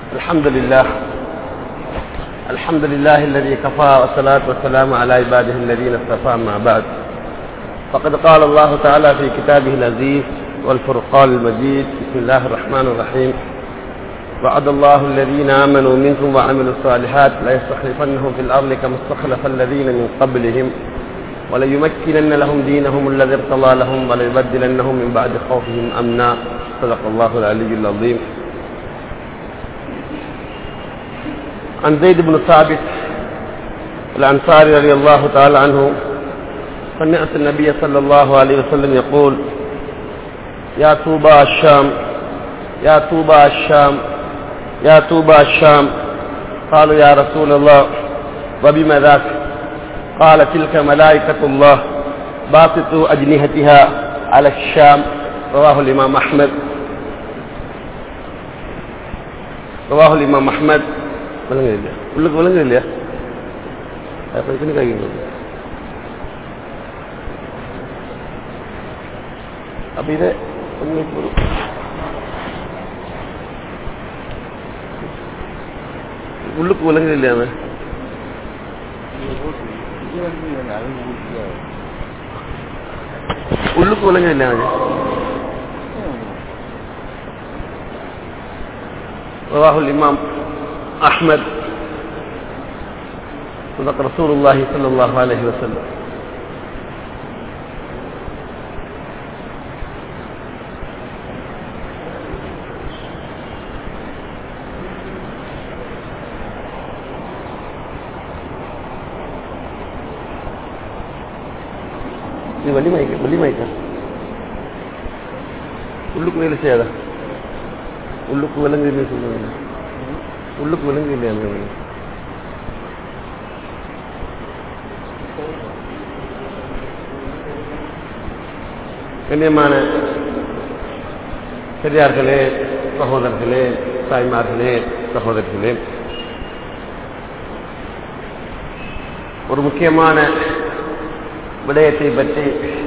الحمد لله الحمد لله الذي كفى والصلاة والسلام على عباده الذين اصطفى مع بعد فقد قال الله تعالى في كتابه العزيز والفرقان المجيد بسم الله الرحمن الرحيم وعد الله الذين آمنوا منكم وعملوا الصالحات ليستخلفنهم في الأرض كما استخلف الذين من قبلهم وليمكنن لهم دينهم الذي ارتضى لهم وليبدلنهم من بعد خوفهم أمنا صدق الله العلي العظيم عن زيد بن ثابت الأنصاري رضي الله تعالى عنه سمعت النبي صلى الله عليه وسلم يقول يا طوبى الشام يا طوبى الشام يا طوبى الشام قالوا يا رسول الله وبما ذاك قال تلك ملائكة الله باسطوا أجنحتها على الشام رواه الإمام أحمد رواه الإمام أحمد விளங்குது இல்லையா உள்ளுக்கு விளங்குது இல்லையா அப்போ எத்தனை காய்கறி அப்போ இதை உங்களுக்கு ஒரு உள்ளுக்கு விளங்குது இல்லையா அவன் உள்ளுக்கு விளங்குது இல்லையா அவன் رواه الإمام أحمد صدق رسول الله صلى الله عليه وسلم இது வலி மயக்க வலி மயக்க உள்ளுக்கு வேலை செய்யாத உள்ளுக்கு விலங்குன்னு சொல்லுவாங்க உள்ளுக்கு விலங்கு இல்லையா அந்த கண்ணியமான பெரியார்களே சகோதரர்களே தாய்மார்களே சகோதரர்களே ஒரு முக்கியமான விடயத்தை பற்றி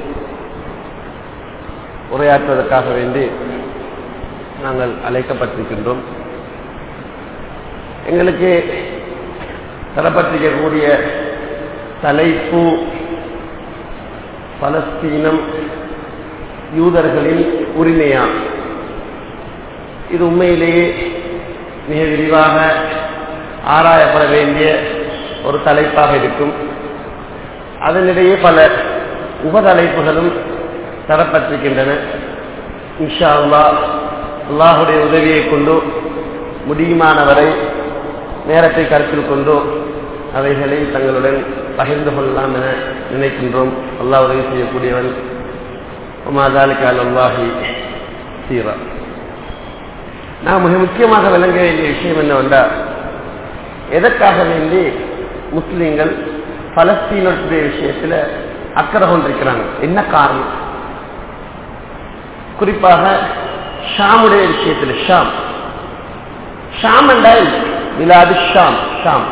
உரையாற்றுவதற்காக வேண்டி நாங்கள் அழைக்கப்பட்டிருக்கின்றோம் எங்களுக்கு தரப்பட்டிருக்கக்கூடிய தலைப்பு பலஸ்தீனம் யூதர்களின் உரிமையா இது உண்மையிலேயே மிக விரிவாக ஆராயப்பட வேண்டிய ஒரு தலைப்பாக இருக்கும் அதனிடையே பல உபதலைப்புகளும் தரப்பட்டிருக்கின்றன இன்ஷா அல்லா அல்லாஹுடைய உதவியை கொண்டு முடியுமானவரை நேரத்தை கருத்தில் கொண்டு அவைகளை தங்களுடன் பகிர்ந்து கொள்ளலாம் என நினைக்கின்றோம் அல்லாஹ் உதவி செய்யக்கூடியவன் உமாதாலிக்கு அல்லாஹி சீரா நான் மிக முக்கியமாக விளங்க வேண்டிய விஷயம் என்னவென்றால் எதற்காக வேண்டி முஸ்லீம்கள் பலஸ்தீனுடைய விஷயத்தில் அக்கறை கொண்டிருக்கிறாங்க என்ன காரணம் குறிப்பாக ஷாமுடைய விஷயத்தில் ஷாம் ஷாம் என்றால் விலாது ஷாம் ஷாம்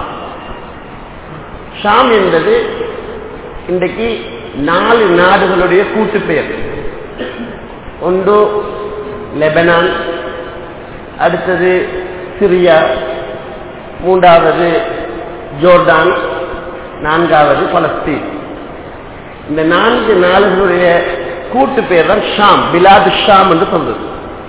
ஷாம் என்பது இன்றைக்கு நாலு நாடுகளுடைய கூட்டு பெயர் ஒன்று லெபனான் அடுத்தது சிரியா மூன்றாவது ஜோர்டான் நான்காவது பலஸ்தீன் இந்த நான்கு நாடுகளுடைய கூட்டு பெயர் தான் ஷாம் பிலாது ஷாம் என்று சொல்றது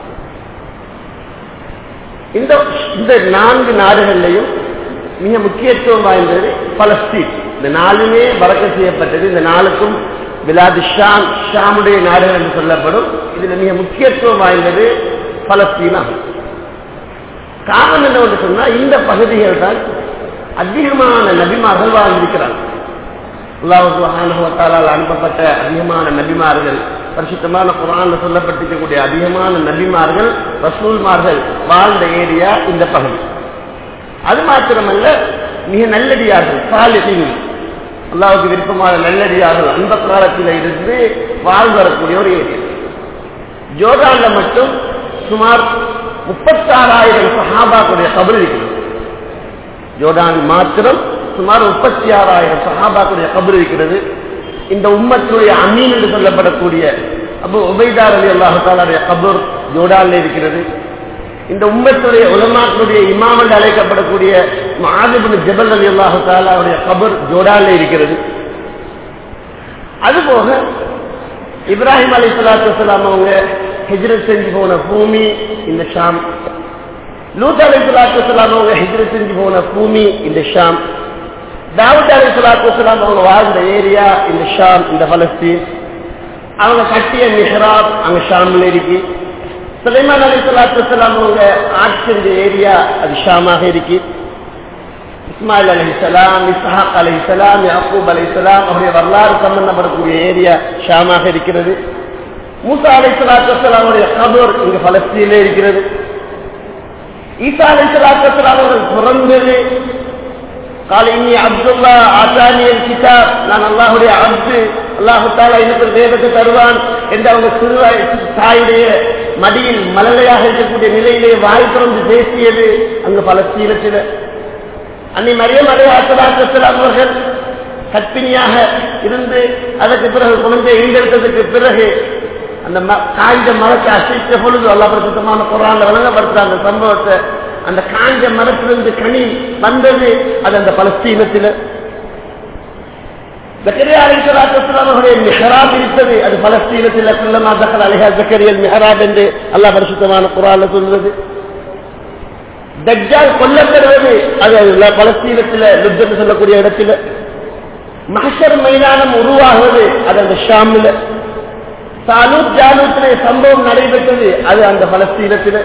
இந்த இந்த நான்கு நாடுகளிலையும் மிக முக்கியத்துவம் வாய்ந்தது பலஸ்தீன் இந்த நாளுமே வழக்க செய்யப்பட்டது இந்த நாளுக்கும் விலாது ஷாம் ஷாமுடைய நாடுகள் என்று சொல்லப்படும் இதுல மிக முக்கியத்துவம் வாய்ந்தது பலஸ்தீனா காரணம் என்ன சொன்னா இந்த பகுதிகள் தான் அதிகமான நபிமார்கள் வாழ்ந்திருக்கிறாங்க அல்லாஹால அனுப்பப்பட்ட அதிகமான நபிமார்கள் பரிசுத்தமான குரான் சொல்லப்பட்டிருக்கக்கூடிய அதிகமான நபிமார்கள் ரசூல்மார்கள் வாழ்ந்த ஏரியா இந்த பகுதி அது மாத்திரமல்ல மிக நல்லடியார்கள் சாலிஹின் அல்லாவுக்கு விருப்பமான நல்லடியார்கள் அந்த காலத்தில் இருந்து வாழ்ந்து வரக்கூடிய ஒரு ஏரியா ஜோர்டான்ல மட்டும் சுமார் முப்பத்தாறாயிரம் சஹாபாக்குடைய கபர் இருக்கிறது ஜோர்டான் மாத்திரம் சுமார் முப்பத்தி ஆறாயிரம் சஹாபாக்குடைய கபர் இருக்கிறது இந்த உம்மத்துடைய அமீன் என்று சொல்லப்படக்கூடிய அப்போ உபைதார் அலி அல்லாஹாலுடைய கபூர் ஜோடான்ல இருக்கிறது இந்த உம்மத்துடைய உலமாக்களுடைய இமாம் என்று அழைக்கப்படக்கூடிய மாதிபின் ஜபல் அலி அல்லாஹு தாலாவுடைய கபர் ஜோடால இருக்கிறது அதுபோக இப்ராஹிம் அலி சலாத்து வலாம் அவங்க ஹிஜ்ரத் செஞ்சு போன பூமி இந்த ஷாம் லூத் அலி சலாத்து வலாம் அவங்க ஹிஜ்ரத் செஞ்சு போன பூமி இந்த ஷாம் தாவூத் அலி சலாத்து வலாம் அவங்க வாழ்ந்த ஏரியா இந்த ஷாம் இந்த பலஸ்தீன் அவங்க கட்டிய மிஹராப் அங்க ஷாம்ல இருக்கு சுலைமான் அலி சலாத்து வலாம் அவங்க ஆட்சி செஞ்ச ஏரியா அது ஷாமாக இருக்கு இஸ்மாயில் அலிசலாம் இஸ்ஹாக் அலிசலாம் யாக்கூப் அலிசலாம் அவருடைய வரலாறு சம்பந்தப்படக்கூடிய ஏரியா ஷாமாக இருக்கிறது மூசா அலை சலாத்துலாமுடைய கபூர் இங்கு பலஸ்தீனிலே இருக்கிறது ஈசா அலை சலாத்துலாம் அவர்கள் பிறந்தது காலினி அப்துல்லா ஆசானியல் கிதாப் நான் அல்லாஹுடைய அப்து அல்லாஹு தாலா எனக்கு ஒரு வேதத்தை தருவான் என்று அவங்க சிறுவாய் தாயுடைய மடியில் மலலையாக இருக்கக்கூடிய நிலையிலே வாய் திறந்து பேசியது அங்கு பலஸ்தீனத்தில் அன்னை மரியம் அலை ஆசலாத்தலாம் அவர்கள் கற்பிணியாக இருந்து அதற்கு பிறகு குழந்தை ஈண்டெடுத்ததுக்கு பிறகு அந்த காய்ந்த மரத்தை அசைத்த பொழுது அல்லா பிரசுத்தமான குரான் வழங்கப்படுத்த அந்த சம்பவத்தை அந்த காய்ந்த மரத்திலிருந்து கனி வந்தது அது அந்த பலஸ்தீனத்தில் அவர்களுடைய மிஹராப் இருப்பது அது பலஸ்தீனத்தில் குல்லமா தக்கல் அலிஹா ஜக்கரியல் மிஹராப் என்று அல்லா பரிசுத்தமான குரான் சொல்வது தஜ்ஜால் கொல்லப்படுவது அது பலஸ்தீனத்தில் லுத்தம் சொல்லக்கூடிய இடத்துல மகசர் மைதானம் உருவாகுவது அது அந்த ஷாமில் சாலூத் ஜாலூத்திலே சம்பவம் நடைபெற்றது அது அந்த பலஸ்தீனத்தில்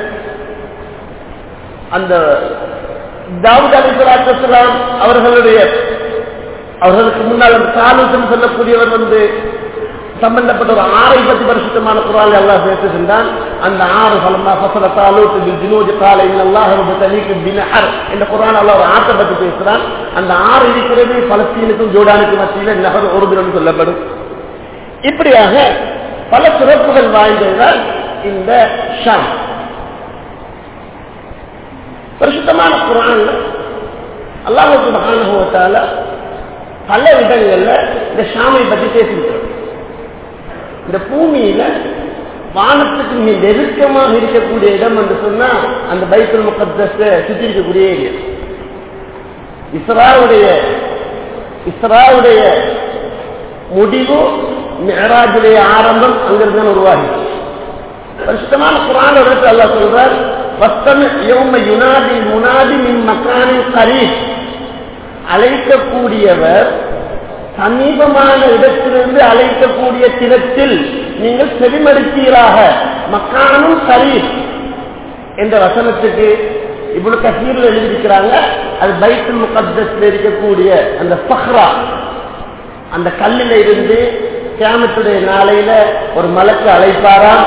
அந்த தாவூத் அலிசலாத்துலாம் அவர்களுடைய அவர்களுக்கு முன்னால் அந்த சாலூத் சொல்லக்கூடியவர் வந்து சம்பந்தப்பட்ட ஒரு ஆறை பத்தி பரிசுத்தமான குரான் எல்லாம் பேசுகின்றான் அந்த ஆறு பலமா ஃபசல தாலூத் ஜினோஜி கால இன்னல்லாஹ் தலீக்கு பினஹர் இந்த குரான் எல்லாம் ஒரு ஆட்டை பத்தி பேசுறான் அந்த ஆறு இருக்கிறது பலஸ்தீனுக்கும் ஜோடானுக்கும் மத்தியில் நகர் ஒரு சொல்லப்படும் இப்படியாக பல சிறப்புகள் வாய்ந்ததுதான் இந்த ஷாம் பரிசுத்தமான குரான்ல அல்லாஹுக்கு மகானுபவத்தால பல இடங்கள்ல இந்த ஷாமை பற்றி பேசியிருக்கிறோம் இந்த பூமியில வானத்துக்கு மிக நெருக்கமாக இருக்கக்கூடிய இடம் என்று சொன்னா அந்த பைத்தல் முகத்தை சுற்றி இருக்கக்கூடிய ஏரியா இஸ்ராவுடைய இஸ்ராவுடைய முடிவு மெஹராஜுடைய ஆரம்பம் அங்கிருந்து உருவாகி பரிசுத்தமான குரான இடத்துல அல்லா சொல்றார் வஸ்தம் யோம யுனாதி முனாதி மின் மக்கானின் கரீப் அழைக்கக்கூடியவர் சமீபமான இடத்திலிருந்து அழைக்கக்கூடிய தினத்தில் நீங்கள் செவிமடுத்தீராக மக்கானும் சரி என்ற வசனத்துக்கு இவ்வளவு கசீரில் எழுதியிருக்கிறாங்க அது பைத்துல் முகத்தத்தில் இருக்கக்கூடிய அந்த பஹ்ரா அந்த கல்லில இருந்து கேமத்துடைய நாளையில ஒரு மலக்கு அழைப்பாராம்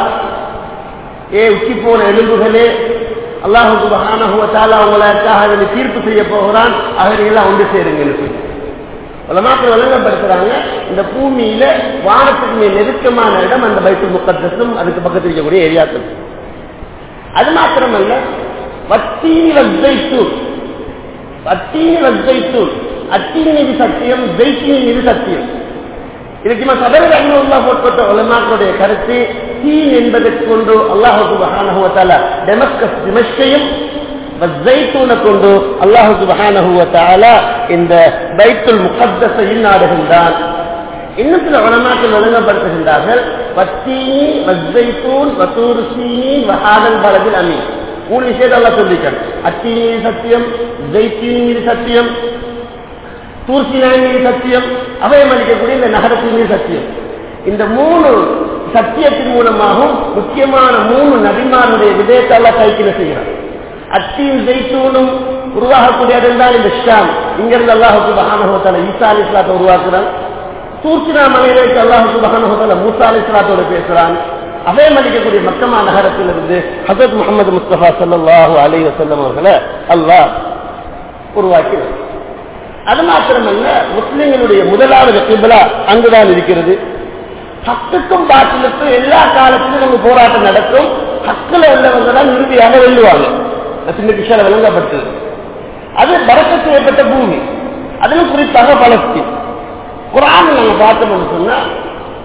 ஏ உச்சி போன எலும்புகளே அல்லாஹு மகானகுவத்தால அவங்களுக்காக தீர்ப்பு செய்ய போகிறான் அவர்களெல்லாம் ஒன்று சேருங்கன்னு சொல்லி உலமாக்கள் விளங்கப்படுத்துறாங்க இந்த பூமியில வானத்துக்கு மேல் நெருக்கமான இடம் அந்த பைத்து முக்கத்தசும் அதுக்கு பக்கத்தில் இருக்கக்கூடிய ஏரியாக்கள் அது மாத்திரமல்ல வத்தீனி வஜ்ஜைத்தூள் வத்தீனி வஜ்ஜைத்தூள் அத்தீனி மீது சத்தியம் ஜெய்த்தீனி மீது சத்தியம் இதுக்கு சபரில் அண்ணா போட்பட்ட உலமாக்களுடைய கருத்து தீன் என்பதற்கு கொண்டு அல்லாஹு மகானகுவத்தால டெமஸ்கஸ் திமஷ்கையும் ஜெய்தூனை கொண்டு அல்லாஹு சுபஹானஹுவத்தால இந்த பைத்துல் முகத்தசையில் நாடுகின்றான் இன்னும் சில வளமாக்கள் வழங்கப்படுத்துகின்றார்கள் வத்தீனி வஜ்ஜைத்தூன் வசூர் சீனி வஹாதல் பலதில் அமீன் மூணு விஷயத்தை எல்லாம் சொல்லிக்கணும் அத்தீனி மீது சத்தியம் ஜெய்தீன் மீது சத்தியம் தூர்சினாய் மீது சத்தியம் அவையம் அளிக்கக்கூடிய இந்த நகரத்தின் மீது சத்தியம் இந்த மூணு சத்தியத்தின் மூலமாகவும் முக்கியமான மூணு நபிமாருடைய விதயத்தால கைக்கில செய்கிறார் அத்தியும் ஜெய்தூனும் உருவாகக்கூடிய இடம் தான் இந்த ஷாம் இங்கிருந்து அல்லாஹுக்கு மகானகத்தால ஈசா அலி இஸ்லாத்தை உருவாக்குறான் தூர்ச்சினா மலையில வைத்து அல்லாஹுக்கு மகானகத்தால மூசா அலி இஸ்லாத்தோட பேசுறான் அபயம் அளிக்கக்கூடிய மக்கமா நகரத்திலிருந்து ஹசரத் முகமது முஸ்தபா சல்லாஹூ அலி வசல்லம் அவர்களை அல்லாஹ் உருவாக்கினார் அது மாத்திரமல்ல முஸ்லிம்களுடைய முதலாவது கிபிலா அங்குதான் இருக்கிறது ஹக்குக்கும் பாட்டிலுக்கும் எல்லா காலத்திலும் நம்ம போராட்டம் நடக்கும் ஹக்கில் உள்ளவங்க தான் இறுதியாக வெல்லுவாங்க சின்ன விஷயம் விளங்கப்பட்டது அது பறக்க செய்யப்பட்ட பூமி அதிலும் குறிப்பாக பலஸ்தீன் குரான் நம்ம பார்த்தோம்னு சொன்னா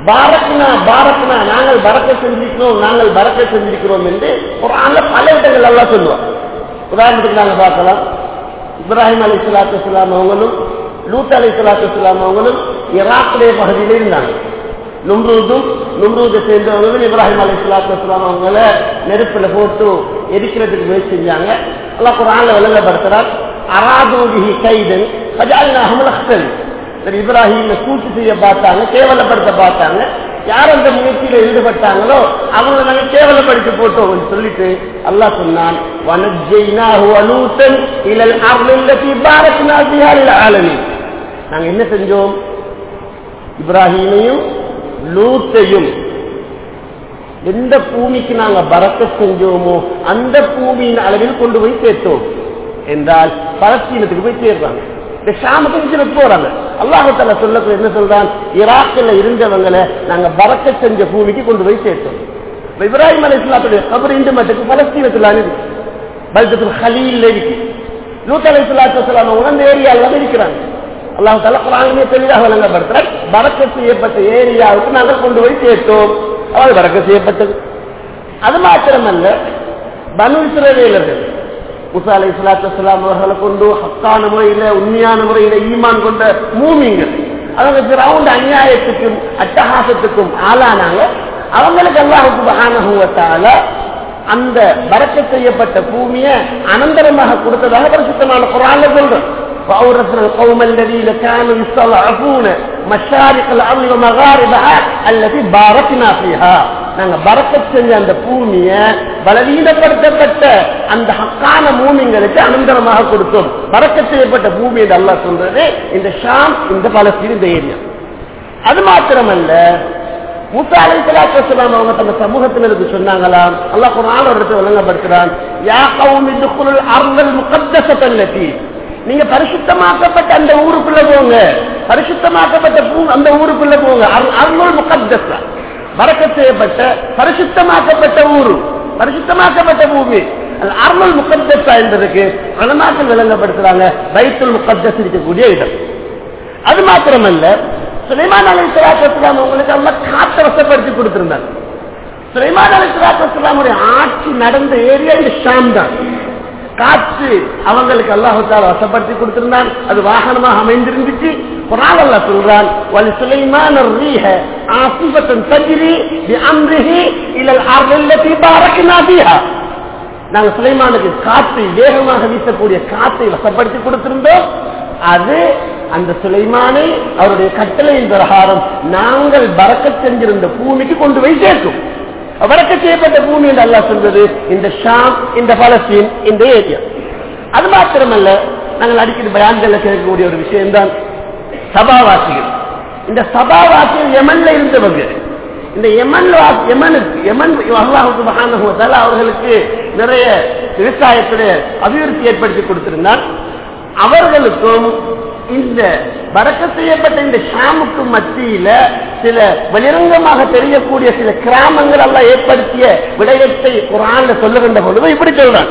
பாரத்னா பாரத்னா நாங்கள் பறக்க செஞ்சிருக்கிறோம் நாங்கள் பறக்க செஞ்சிருக்கிறோம் என்று ஒரு ஆண்ல பல இடங்கள் எல்லாம் சொல்லுவோம் உதாரணத்துக்கு நாங்கள் பார்க்கலாம் இப்ராஹிம் அலி சலாத்து இஸ்லாம் அவங்களும் லூத் அலி சலாத்து இஸ்லாம் அவங்களும் ஈராக்குடைய பகுதியில் இருந்தாங்க நும்ரூதும் நும்ரூதை சேர்ந்தவங்களும் இப்ராஹிம் அலி சலாத்து இஸ்லாம் அவங்கள நெருப்புல போட்டு எரிக்கிறதுக்கு முயற்சி செஞ்சாங்க அல்லாஹ் குரான்ல விளங்கப்படுத்துறார் அராதூதிஹி கைதன் பஜாலினாஹும் லஹ்தன் சரி இப்ராஹிம் கூட்டு செய்ய பார்த்தாங்க கேவலப்படுத்த பார்த்தாங்க யார் அந்த முயற்சியில ஈடுபட்டாங்களோ அவங்களை நாங்க கேவலப்படுத்தி போட்டோம் சொல்லிட்டு அல்லாஹ் சொன்னான் வனஜைனாஹு அலூத்தன் இலல் அர்லில்லதி பாரத்னா பிஹா லில் ஆலமீன் நாங்க என்ன செஞ்சோம் இப்ராஹீமையும் லூத்தையும் எந்த பூமிக்கு நாங்க பறக்க செஞ்சோமோ அந்த பூமியின் அளவில் கொண்டு போய் சேர்த்தோம் என்றால் பலஸ்தீனத்துக்கு போய் சேர்றாங்க இந்த ஷாமுக்கு இஜரத் போறாங்க அல்லாஹால சொல்ல என்ன சொல்றான் ஈராக்கில் இருந்தவங்களை நாங்க பறக்க செஞ்ச பூமிக்கு கொண்டு போய் சேர்த்தோம் இப்ப இப்ராஹிம் அலி இஸ்லாத்துடைய கபர் இந்து மட்டுக்கு பலஸ்தீனத்தில் இருக்கு பல்கத்தில் ஹலீல் இருக்கு லூத் அலி இஸ்லாத்து உணர்ந்த ஏரியாவில் இருக்கிறாங்க அல்லாஹ் தலா குரானிலே தெளிவாக வழங்கப்படுத்துறார் பறக்க செய்யப்பட்ட ஏரியாவுக்கு நாங்கள் கொண்டு போய் சேர்த்தோம் அது பறக்க செய்யப்பட்டது அது மாத்திரமல்ல பனு இஸ்ரவேலர்கள் முசா அலை சலாத்து அவர்களை கொண்டு ஹக்கான முறையில உண்மையான முறையில ஈமான் கொண்ட மூமிங்கள் அவங்க கிரவுண்ட் அநியாயத்துக்கும் அட்டகாசத்துக்கும் ஆளானாங்க அவங்களுக்கு அல்லாஹுக்கு மகானகுவத்தால அந்த பறக்க செய்யப்பட்ட பூமியை அனந்தரமாக கொடுத்ததாக பரிசுத்தமான குரான்ல சொல்றோம் وأورثنا القوم الذين كانوا يستضعفون مشارق الأرض ومغاربها التي باركنا فيها நாங்க பறக்கச் செஞ்ச அந்த பூமிய பலவீனப்படுத்தப்பட்ட அந்த ஹக்கான பூமிங்களுக்கு அனந்தரமாக கொடுத்தோம் பறக்க செய்யப்பட்ட பூமி என்று அல்லா சொல்றது இந்த ஷாம் இந்த பலஸ்தீன் இந்த ஏரியா அது மாத்திரமல்ல மூசா அலை சலாத்துலாம் அவங்க தங்க சமூகத்தினருக்கு சொன்னாங்களாம் அல்லாஹ் குரான் ஒரு இடத்துல விளங்கப்படுத்துறான் யா கவுமி துக்குல் அர்லல் முகத்தசத்தல்லதி நீங்க பரிசுத்தமாக்கப்பட்ட அந்த ஊருக்குள்ள போங்க பரிசுத்தமாக்கப்பட்ட பூ அந்த ஊருக்குள்ள போங்க அருள் முகத்தசா வரக்க செய்யப்பட்ட பரிசுத்தமாக்கப்பட்ட ஊரு பரிசுத்தமாக்கப்பட்ட பூமி அருள் முகத்தசா என்பதற்கு அனமாக்கள் விளங்கப்படுத்துறாங்க பைத்துல் முகத்தஸ் இருக்கக்கூடிய இடம் அது மாத்திரமல்ல சுலைமான் அலி சலாத்துலாம் உங்களுக்கு அல்ல காத்த வசப்படுத்தி கொடுத்திருந்தாங்க சுலைமான் அலி சலாத்துலாமுடைய ஆட்சி நடந்த ஏரியா இந்த ஷாம் தான் காற்று அவங்களுக்கு அல்லாஹால வசப்படுத்தி கொடுத்திருந்தான் அது வாகனமாக அமைந்திருந்துச்சு குரான் அல்லா சொல்றான் வலி சுலைமான ரீஹ ஆசிபத்தன் தஜிரி பி அம்ரிஹி இலல் அர்லல்லதி பாரக்னா பிஹா நாங்க சுலைமானுக்கு காற்றை வேகமாக வீசக்கூடிய காற்றை வசப்படுத்தி கொடுத்திருந்தோம் அது அந்த சுலைமானை அவருடைய கட்டளையின் பிரகாரம் நாங்கள் பறக்க செஞ்சிருந்த பூமிக்கு கொண்டு போய் சேர்க்கும் வடக்க செய்யப்பட்ட பூமி என்று அல்லா சொல்வது இந்த ஷாம் இந்த பலஸ்தீன் இந்த ஏரியா அது மாத்திரமல்ல நாங்கள் அடிக்கடி பயான்கள் கேட்கக்கூடிய ஒரு விஷயம்தான் சபாவாசிகள் இந்த சபாவாசிகள் யமன்ல இருந்தவங்க இந்த யமன் யமனுக்கு யமன் அல்லாஹுக்கு மகானகுவத்தால் அவர்களுக்கு நிறைய விவசாயத்துடைய அபிவிருத்தி ஏற்படுத்தி கொடுத்திருந்தால் அவர்களுக்கும் இந்த பறக்க செய்யப்பட்ட இந்த ஷாமுக்கு மத்தியில சில வெளிரங்கமாக தெரியக்கூடிய சில கிராமங்கள் எல்லாம் ஏற்படுத்திய விடயத்தை குரான்ல சொல்லுகின்ற பொழுது இப்படி சொல்றான்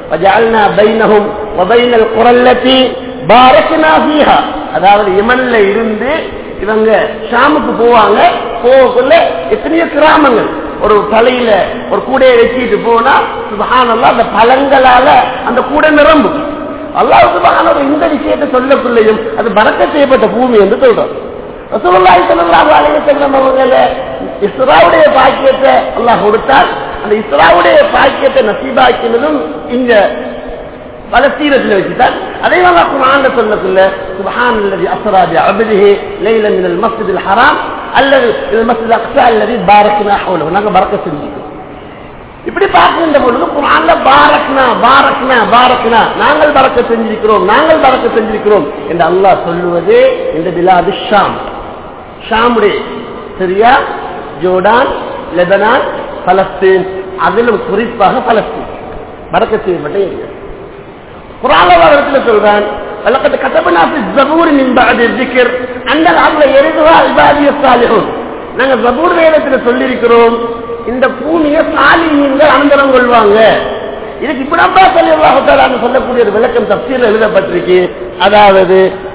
அதாவது இமன்ல இருந்து இவங்க ஷாமுக்கு போவாங்க போகக்குள்ள எத்தனையோ கிராமங்கள் ஒரு தலையில ஒரு கூடையை வச்சுட்டு போனா சுபகானல்லாம் அந்த பழங்களால அந்த கூடை நிரம்பும் அல்லாவுக்கு இந்த விஷயத்தை சொல்லக்குள்ளையும் அது பறக்க செய்யப்பட்ட பூமி என்று சொல்றோம் ரசூலுல்லாஹி ஸல்லல்லாஹு அலைஹி வஸல்லம் அவங்கள இஸ்ராவுடைய பாக்கியத்தை அல்லாஹ் கொடுத்தால் அந்த இஸ்ராவுடைய பாக்கியத்தை நசீபாக்கினதும் இங்க பலஸ்தீனத்தில் வச்சுட்டால் அதே மாதிரி குரான் சொல்லக்குள்ள சுபஹான் அல்லது அஸ்ரா பி அப்திஹி லைலன் மினல் மஸ்ஜிதில் ஹராம் அல்லது இந்த மஸ்ஜித் அக்ஸா அல்லது பாரக்னா ஹவுலஹு நாங்க பறக்க செஞ்சுக்கிறோம் இப்படி பார்க்கின்ற பொழுது குரான்ல பாரக்னா பாரக்னா பாரக்னா நாங்கள் பறக்க செஞ்சிருக்கிறோம் நாங்கள் பறக்க செஞ்சிருக்கிறோம் என்று அல்லாஹ் சொல்லுவது இந்த பிலாது ஷாம் ஷாமுடைய சரியா ஜோர்டான் லெபனான் பலஸ்தீன் அதிலும் குறிப்பாக பலஸ்தீன் பறக்க செய்யப்பட்ட ஏரியா குரானத்தில் சொல்றான் வழக்கத்தை கட்டப்பனா ஜபூர் மின்பாதி திக்கர் அந்த நாளில் எரிதுவா இபாதிய சாலிஹும் நாங்க ஜபூர் வேதத்தில் சொல்லியிருக்கிறோம் இந்த பூமியை சாலிகள் அனந்தரம் கொள்வாங்க இதுக்கு இப்படிப்பா சொல்லி சொல்லக்கூடிய ஒரு விளக்கம் தப்சீல் எழுதப்பட்டிருக்கு அதாவது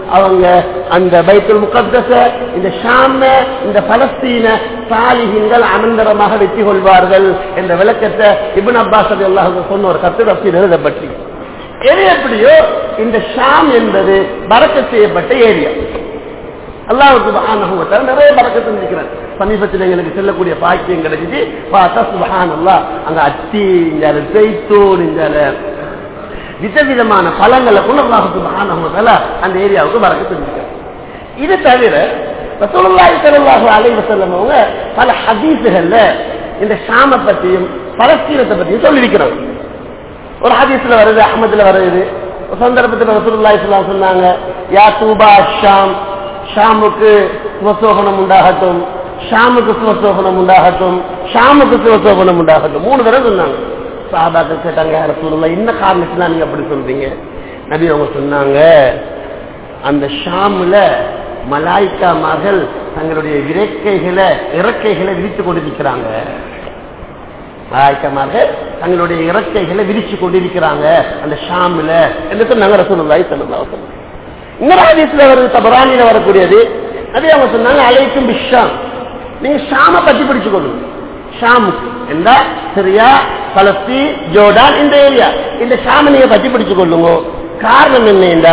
அவங்க அந்த பைத்துல் முகத்தச இந்த ஷாம இந்த பலஸ்தீன சாலிஹின்கள் அனந்தரமாக வெற்றி கொள்வார்கள் என்ற விளக்கத்தை இபின் அப்பாஸ் அலி அல்லாஹ் சொன்ன ஒரு கத்து ரசீல் எழுதப்பட்டு எது எப்படியோ இந்த ஷாம் என்பது பறக்க செய்யப்பட்ட ஏரியா அல்லாவுக்கு சுபஹானஹு நிறைய பறக்கத்தை நிற்கிறார் சமீபத்தில் எங்களுக்கு செல்லக்கூடிய பாக்கியம் கிடைச்சிச்சு பார்த்தா சுபஹான் அல்லா அங்க அத்தி இஞ்சால செய்தூர் இஞ்சால விதவிதமான பழங்களை கொண்டு அல்லாஹு சுபஹானஹு தஆலா அந்த ஏரியாவுக்கு பறக்கத்தை நிற்கிறார் இது தவிர ரசூலுல்லாஹி ஸல்லல்லாஹு அலைஹி வஸல்லம் அவங்க பல ஹதீஸுகள்ல இந்த ஷாம பத்தியும் பலஸ்தீனத்தை பத்தியும் சொல்லியிருக்கிறாங்க ஒரு ஹதீஸ்ல வருது அஹமதுல வருது ஒரு சந்தர்ப்பத்தில் ரசூலுல்லாஹி ஸல்லல்லாஹு சொன்னாங்க யா தூபா ஷாம் ஷாமுக்கு சுவசோபனம் உண்டாகட்டும் ஷாமுக்கு சுவசோபனம் உண்டாகட்டும் ஷாமுக்கு சுவசோபனம் உண்டாகட்டும் மூணு தடவை சொன்னாங்க சாபாக்கள் கேட்டாங்க ரசூலுல்லாஹ் என்ன காரணத்துல நீங்க அப்படி சொல்றீங்க நபி அவங்க சொன்னாங்க அந்த ஷாம்ல மலாய்க்கா மகள் தங்களுடைய இறக்கைகளை இறக்கைகளை விரித்து கொண்டிருக்கிறாங்க மலாய்க்கமார்கள் தங்களுடைய இறக்கைகளை விரிச்சு கொண்டிருக்கிறாங்க அந்த ஷாம்ல என்று சொன்னாங்க ரசூலுல்லாஹி ஸல்லல்லாஹு அலைஹி வஸல்லம் இன்னொரு ஹதீஸ்ல வருது தபரானில வரக்கூடியது அதே அவங்க சொன்னாங்க அலைக்கும் பிஷாம் நீங்க ஷாம பத்தி பிடிச்சு கொள்ளுங்க ஷாம் என்றா சிரியா பலஸ்தீன் ஜோர்டான் இந்த ஏரியா இந்த ஷாம நீங்க பத்தி பிடிச்சு கொள்ளுங்க காரணம் என்னண்டா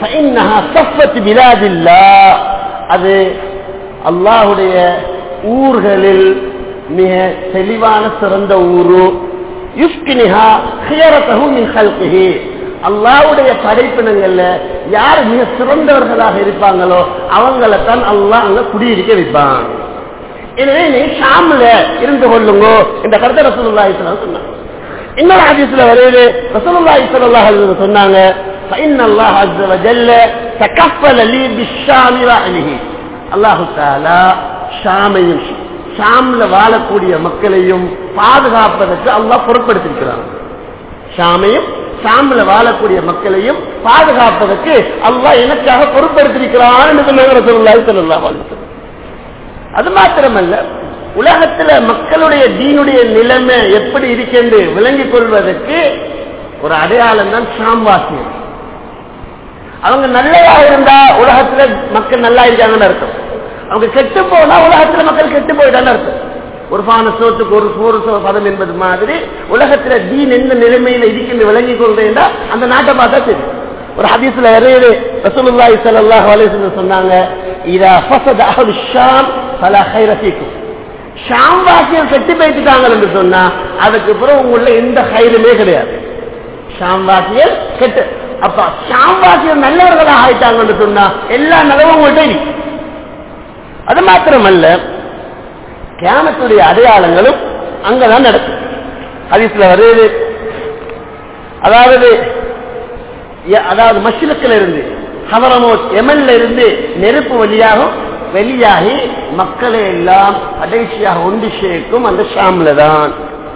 அது அல்லாஹுடைய ஊர்களில் மிக தெளிவான சிறந்த ஊரு யுஸ்கினிஹா ஹியரத்தஹு மின் ஹல்கிஹி அல்லாவுடைய படைப்பினங்கள்ல யார் மிக சிறந்தவர்களாக இருப்பாங்களோ அவங்களை தான் அல்லாஹ் அங்க குடியிருக்க வைப்பான் எனவே நீ ஷாம்ல இருந்து கொள்ளுங்க இந்த கருத்தை ரசூலுல்லாஹி சொன்னாங்க இன்னொரு ஹதீஸ்ல வருது ரசூலுல்லாஹி ஸல்லல்லாஹு அலைஹி வஸல்லம் சொன்னாங்க فإن الله عز وجل تكفل لي بالشام وأهله الله تعالى ஷாமையும் ஷாம்ல வாழக்கூடிய மக்களையும் பாதுகாப்பதற்கு அல்லாஹ் பொறுப்படுத்திருக்கிறான் ஷாமையும் ஷாம்ல வாழக்கூடிய மக்களையும் பாதுகாப்பதற்கு அல்லாஹ் எனக்காக பொறுப்படுத்திருக்கிறான் என்று சொன்னாங்க ரசூலுல்லாஹி ஸல்லல்லாஹு அலைஹி வஸல்லம் அது மாத்திரமல்ல உலகத்துல மக்களுடைய தீனுடைய நிலைமை எப்படி இருக்கென்று விளங்கிக் கொள்வதற்கு ஒரு அடையாளம் தான் சாம்வாசியம் அவங்க நல்லதா இருந்தா உலகத்துல மக்கள் நல்லா இருக்காங்கன்னு அர்த்தம் அவங்க கெட்டு போனா உலகத்துல மக்கள் கெட்டு போயிட்டான்னு அர்த்தம் ஒரு பான சோத்துக்கு ஒரு சோறு சோ பதம் என்பது மாதிரி உலகத்துல தீன் எந்த நிலைமையில இருக்கின்ற விளங்கிக் கொள்றேன்டா அந்த நாட்டை பார்த்தா தெரியும் ஒரு ஹதீஸ்ல இறையது ரசூலுல்லாஹி ஸல்லல்லாஹு அலைஹி வஸல்லம் சொன்னாங்க இதா ஃபஸத அஹ்லு ஷாம் ஃபலா கைர ஃபீக்கும் ஷாம் வாசியம் கெட்டு போயிட்டாங்க என்று சொன்னா அதுக்கு பிறகு உங்கள எந்த கயிறுமே கிடையாது ஷாம் வாசியல் கெட்டு அப்ப ஷாம் வாசியம் நல்லவர்களாக ஆயிட்டாங்கன்னு சொன்னா எல்லா நிலவும் உங்கள்கிட்ட இருக்கு அது மாத்திரமல்ல கியாமத்துடைய அடையாளங்களும் அங்கதான் நடக்கும் ஹதீஸ்ல வருது அதாவது அதாவது மஷிலக்கில் இருந்து ஹவரமோட் எமன்ல இருந்து நெருப்பு வழியாகும் வெளியாகி மக்களை எல்லாம் கடைசியாக ஒன்று சேர்க்கும் அந்த ஷாம்ல தான்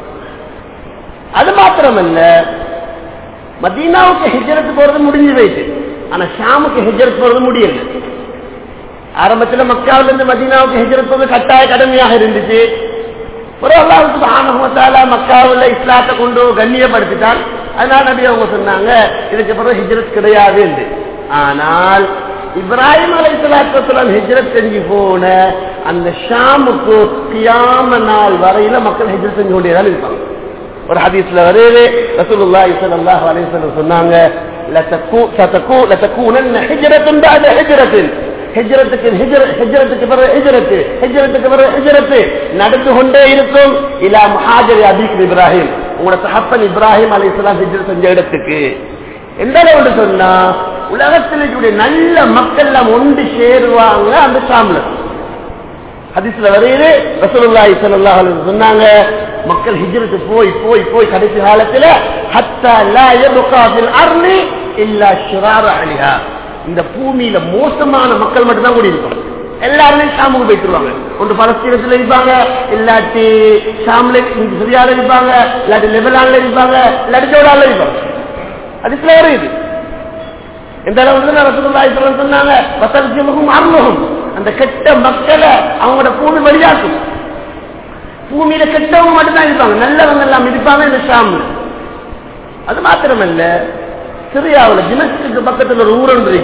அது மாத்திரமல்ல மதீனாவுக்கு ஹிஜரத்து போறது முடிஞ்சு போயிட்டு ஆனா ஷாமுக்கு ஹிஜரத் போறது முடியல ஆரம்பத்துல மக்காவில இருந்து மதீனாவுக்கு ஹிஜரத் போறது கட்டாய கடமையாக இருந்துச்சு ஒரு அல்லாவுக்கு ஆனகமத்தால மக்காவில் இஸ்லாத்தை கொண்டு கண்ணியப்படுத்திட்டான் அதனால நபி அவங்க சொன்னாங்க இதுக்கு பிறகு ஹிஜ்ரத் கிடையாது என்று ஆனால் இப்ராஹிம் அலை சலாத்துலாம் ஹிஜ்ரத் செஞ்சு போன அந்த ஷாமுக்கு கியாம நாள் வரையில மக்கள் ஹிஜ்ரத் செஞ்சு கொண்டேதான் இருப்பாங்க ஒரு ஹதீஸ்ல வருது ரசூலுல்லாஹி ஸல்லல்லாஹு அலைஹி வஸல்லம் சொன்னாங்க லதகு சதகு லதகுனன்ன ஹிஜ்ரத்துன் பஅத ஹிஜ்ரத்தின் ஹிஜ்ரத்துக்கு ஹிஜ்ரத்துக்கு பிறகு ஹிஜ்ரத்து ஹிஜ்ரத்துக்கு பிறகு ஹிஜ்ரத்து நடந்து கொண்டே இருக்கும் இலா முஹாஜரி அபீக் இப்ராஹிம் உங்களோட சஹப்பன் இப்ராஹிம் அலைஹிஸ்ஸலாம் ஹிஜ்ரத் செஞ்ச இடத்துக்கு எந்த அளவுன்னு சொன்னா உலகத்தில் இருக்கக்கூடிய நல்ல மக்கள் எல்லாம் ஒன்று சேருவாங்க அந்த ஷாம்ல ஹதீஸ்ல வரையிலே ரசூலுல்லாஹி ஸல்லல்லாஹு அலைஹி வஸல்லம் சொன்னாங்க மக்கள் ஹிஜ்ரத் போய் போய் போய் கடைசி காலத்துல ஹத்தா லா யப்கா ஃபில் அர்லி இல்லா ஷிரார அலிஹா இந்த பூமியில மோசமான மக்கள் மட்டும் தான் கூடி இருக்கும் எல்லாருமே ஷாமுக்கு போயிட்டுருவாங்க ஒன்று பலஸ்தீனத்துல இருப்பாங்க இல்லாட்டி ஷாம்ல சிரியால இருப்பாங்க இல்லாட்டி லெபனான்ல இருப்பாங்க இல்லாட்டி ஜோடால இருப்பாங்க அது சில இது எந்த அளவுக்கு ரசூலுல்லாஹி ஸல்லல்லாஹு சொன்னாங்க வசல்ஜமுகும் அர்முகும் அந்த கெட்ட மக்களை அவங்களோட பூமி வழியாக்கும் பூமியில கெட்டவங்க மட்டும்தான் இருப்பாங்க நல்லவங்க எல்லாம் இருப்பாங்க இந்த ஷாம்ல அது மாத்திரமல்ல சிரியாவில் தினத்துக்கு பக்கத்தில் ஒரு ஊர் ஒன்று இருக்கு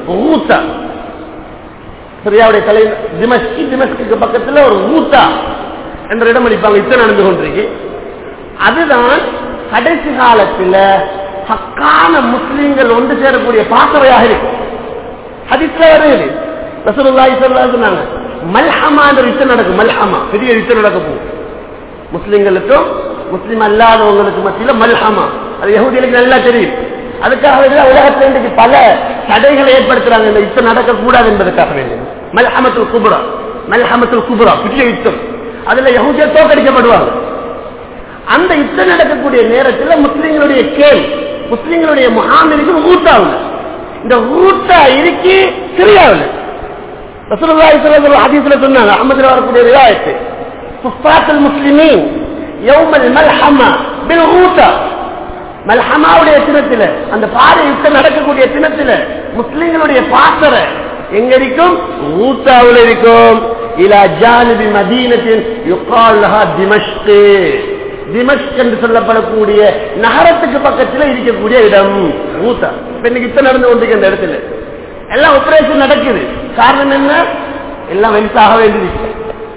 ஊத்தா சிரியாவுடைய தலை திமஸ்கி திமஸ்குக்கு பக்கத்துல ஒரு ஊத்தா என்ற இடம் அளிப்பாங்க இத்தனை நடந்து கொண்டிருக்கு அதுதான் கடைசி காலத்துல ஹக்கான முஸ்லிம்கள் ஒன்று சேரக்கூடிய பாசறையாக இருக்கும் ஹதீஸ்ல வருது ரசூலுல்லாஹி ஸல்லல்லாஹு சொன்னாங்க மல்ஹமான்ற யுத்தம் நடக்கும் மல்ஹமா பெரிய யுத்தம் நடக்க போகும் முஸ்லிம்களுக்கும் முஸ்லிம் அல்லாதவங்களுக்கு மத்தியில மல்ஹமா அது யஹூதிகளுக்கு நல்லா தெரியும் அதுக்காக வேண்டி உலகத்தில் இன்றைக்கு பல தடைகளை ஏற்படுத்துறாங்க இந்த யுத்தம் நடக்கக்கூடாது என்பதற்காக வேண்டி மல்ஹமத்துல் குபுரா மல்ஹமத்துல் குபுரா பெரிய யுத்தம் அதுல யஹூதியர் தோக்கடிக்கப்படுவாங்க அந்த யுத்தம் நடக்கக்கூடிய நேரத்தில் முஸ்லிம்களுடைய கேள் முஸ்லிம்களுடைய முகாமிற்கு ஊட்டாவில் இந்த ஊட்டா இருக்கி சிரியாவில் ரசூலுல்லாஹி ஸல்லல்லாஹு அலைஹி ஹதீஸ்ல சொன்னாங்க அஹ்மதுல வரக்கூடிய ரிவாயத் சுஃபாத்துல் முஸ்லிமீன் யௌமல் மல்ஹமா பில் ஊட்டா மல்ஹமாவுடைய தினத்தில அந்த பாறை யுத்தம் நடக்கக்கூடிய தினத்தில முஸ்லிம்களுடைய பாசறை எங்க இருக்கும் ஊட்டாவில் இருக்கும் இலா ஜானிபி மதீனத்தின் யுகால் லஹா திமஷ்கு திமஷ்க் என்று சொல்லப்படக்கூடிய நகரத்துக்கு பக்கத்தில் இருக்கக்கூடிய இடம் ஊத்தா இப்ப இன்னைக்கு இப்ப நடந்து கொண்டிருக்க அந்த இடத்துல எல்லாம் ஆபரேஷன் நடக்குது காரணம் என்ன எல்லாம் வெளிசாக வேண்டியது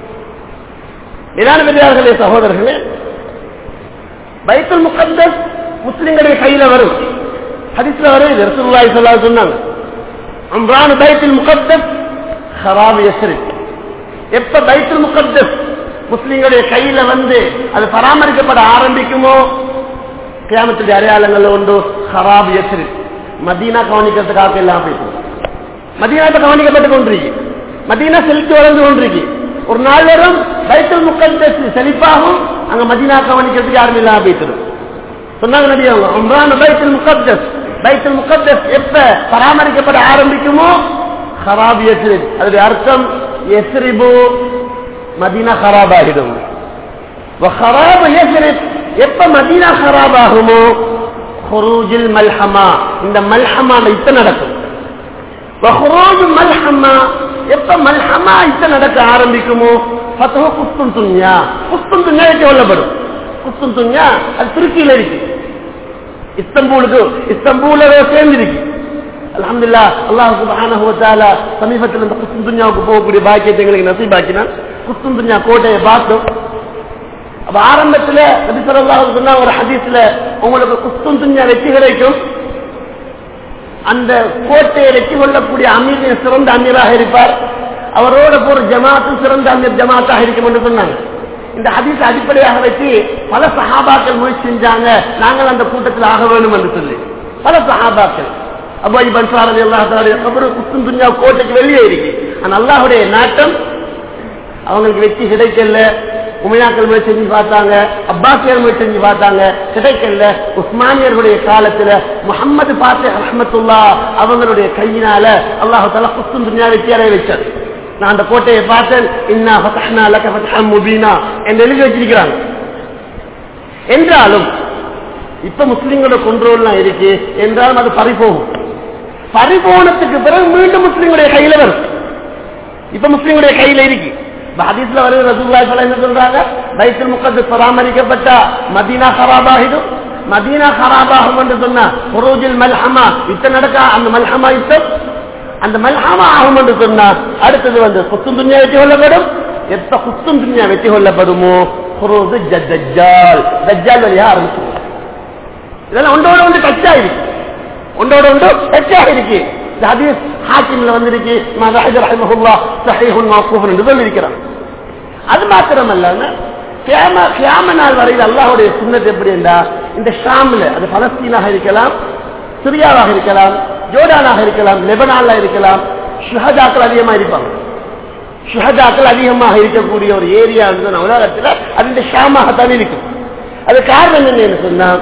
இதான பெரியார்களே சகோதரர்களே பைத்துல் முகத்தஸ் முஸ்லிம்களுடைய கையில வரும் ஹரிஸ்ல வரும் ரசூலுல்லாஹி ஸல்லல்லாஹு சொன்னாங்க அம்ரான் பைத்துல் முகத்தஸ் ஹராப் யஸ்ரிக் எப்ப பைத்துல் முகத்தஸ் முஸ்லிம்களுடைய கையில வந்து அது பராமரிக்கப்பட ஆரம்பிக்குமோ கிராமத்துடைய அடையாளங்கள் உண்டு ஹராப் யஸ்ரி மதீனா கவனிக்கிறதுக்காக எல்லாம் பேசுவோம் மதீனா இப்ப கவனிக்கப்பட்டு கொண்டிருக்கு மதீனா செலுத்தி வளர்ந்து கொண்டிருக்கு ஒரு நாள் வரும் பைத்தல் முக்கல் செழிப்பாகும் அங்க மதீனா கவனிக்கிறதுக்கு யாரும் இல்லாம பேசுறோம் சொன்னாங்க நபி அவங்க உம்ரான் பைத்தல் முகத்தஸ் பைத்தல் முகத்தஸ் எப்ப பராமரிக்கப்பட ஆரம்பிக்குமோ ஹராப் யஸ்ரி அதனுடைய அர்த்தம் எஸ்ரிபு மதீனா ஹராப் ஆகிடும் ஹராப் யஸ்ரிப் எப்ப மதீனா ஹராப் ஆகுமோ ஹுரூஜில் மல்ஹமா இந்த மல்ஹமா இப்ப நடக்கும் வஹுரூஜ் மல்ஹமா எப்ப மல்ஹமா இப்ப நடக்க ஆரம்பிக்குமோ ஃபத்ஹு குஸ்துன் துன்யா குஸ்துன் துன்யா வெற்றி கொள்ளப்படும் குஸ்துன் துன்யா அது துருக்கியில இருக்கு இஸ்தம்பூலுக்கு இஸ்தம்பூல சேர்ந்து இருக்கு அல்ஹம்துலில்லாஹ் அல்லாஹ் சுப்ஹானஹு வ தஆலா சமீபத்தில் இந்த குஸ்துன் துன்யாவுக்கு போகக்கூடிய பாக்கியத்தை எங்களுக்கு நசீபாக்கினான் குஸ்துன் துன்யா கோட்டையை பார்த்தோம் அப்ப ஆரம்பத்துல நபி ஸல்லல்லாஹு சொன்ன ஒரு ஹதீஸ்ல உங்களுக்கு குஸ்துன் துன்யா வெற்றி கிடைக்கும் அந்த கோட்டையை வெற்றி கொள்ளக்கூடிய அமீர் சிறந்த அமீராக இருப்பார் அவரோட போற ஜமாத்தும் சிறந்த அமீர் ஜமாத்தாக இருக்கும் என்று சொன்னாங்க இந்த ஹதீஸ் அடிப்படையாக வச்சு பல சஹாபாக்கள் முயற்சி செஞ்சாங்க நாங்கள் அந்த கூட்டத்தில் ஆக வேண்டும் என்று சொல்லி பல சஹாபாக்கள் அபாய் பன்சாரதி அல்லாஹாலுடைய கபரு குஸ்தும் துன்யா கோட்டைக்கு வெளியே இருக்கு ஆனா அல்லாஹுடைய நாட்டம் அவங்களுக்கு வெற்றி கிடைக்கல உமையாக்கள் முயற்சி செஞ்சு பார்த்தாங்க அப்பாசியர் முயற்சி செஞ்சு பார்த்தாங்க கிடைக்கல உஸ்மானியர்களுடைய காலத்துல முகமது பாத்தே ரஹமத்துல்லா அவங்களுடைய கையினால அல்லாஹு தலா குஸ்தும் துன்யா வெற்றி அடைய வச்சார் நான் அந்த கோட்டையை பார்த்தேன் இன்னா ஃபதஹ்னா லக ஃபத்ஹம் முபீனா என்று எழுதி வச்சிருக்கிறாங்க என்றாலும் இப்ப முஸ்லிம்களோட கொண்டோல்லாம் இருக்கு என்றாலும் அது பறிபோகும் பறிபோனத்துக்கு பிறகு மீண்டும் முஸ்லிம்களுடைய கையில வரும் இப்ப முஸ்லிம்களுடைய கையில இருக்கு ஹதீஸ்ல வருது ரசூலுல்லாஹி ஸல்லல்லாஹு அலைஹி சொல்றாங்க பைத்துல் முகத்தஸ் பராமரிக்கப்பட்ட மதீனா ஹராபாகிடும் மதீனா ஹராபாகும் என்று சொன்னா குரூஜில் மல்ஹமா இத்த நடக்க அந்த மல்ஹமா யுத்தம் அந்த மல்ஹமா ஆகும் என்று சொன்னா அடுத்தது வந்து குத்தும் துன்யா வெற்றி கொள்ளப்படும் எப்ப குத்தும் துன்யா வெற்றி கொள்ளப்படுமோ குரூது தஜ்ஜால் தஜ்ஜால் வழியா ஆரம்பிச்சு இதெல்லாம் ஒன்றோட ஒன்று டச்சா இருக்கு ஒன்றோட ஒன்று டச்சா இருக்கு இந்த ஹதீஸ் ஹாக்கிம்ல வந்திருக்கு மதாஹித் ரஹிமஹுல்லா சஹீஹுன் மௌகூஃபுன் என்று சொல்லியிருக்கிறான் அது மாத்திரமல்ல கியாம கியாம நாள் வரையில் அல்லாஹ்வுடைய சுன்னத் எப்படி என்றா இந்த ஷாம்ல அது பலஸ்தீனாக இருக்கலாம் சிரியாவாக இருக்கலாம் ஜோர்டானாக இருக்கலாம் லெபனான்ல இருக்கலாம் ஷுஹதாக்கள் அதிகமா இருப்பாங்க ஷுஹதாக்கள் அதிகமாக இருக்கக்கூடிய ஒரு ஏரியா இருந்தது உலகத்துல அது இந்த ஷாமாகத்தான் இருக்கும் அது காரணம் என்னன்னு சொன்னா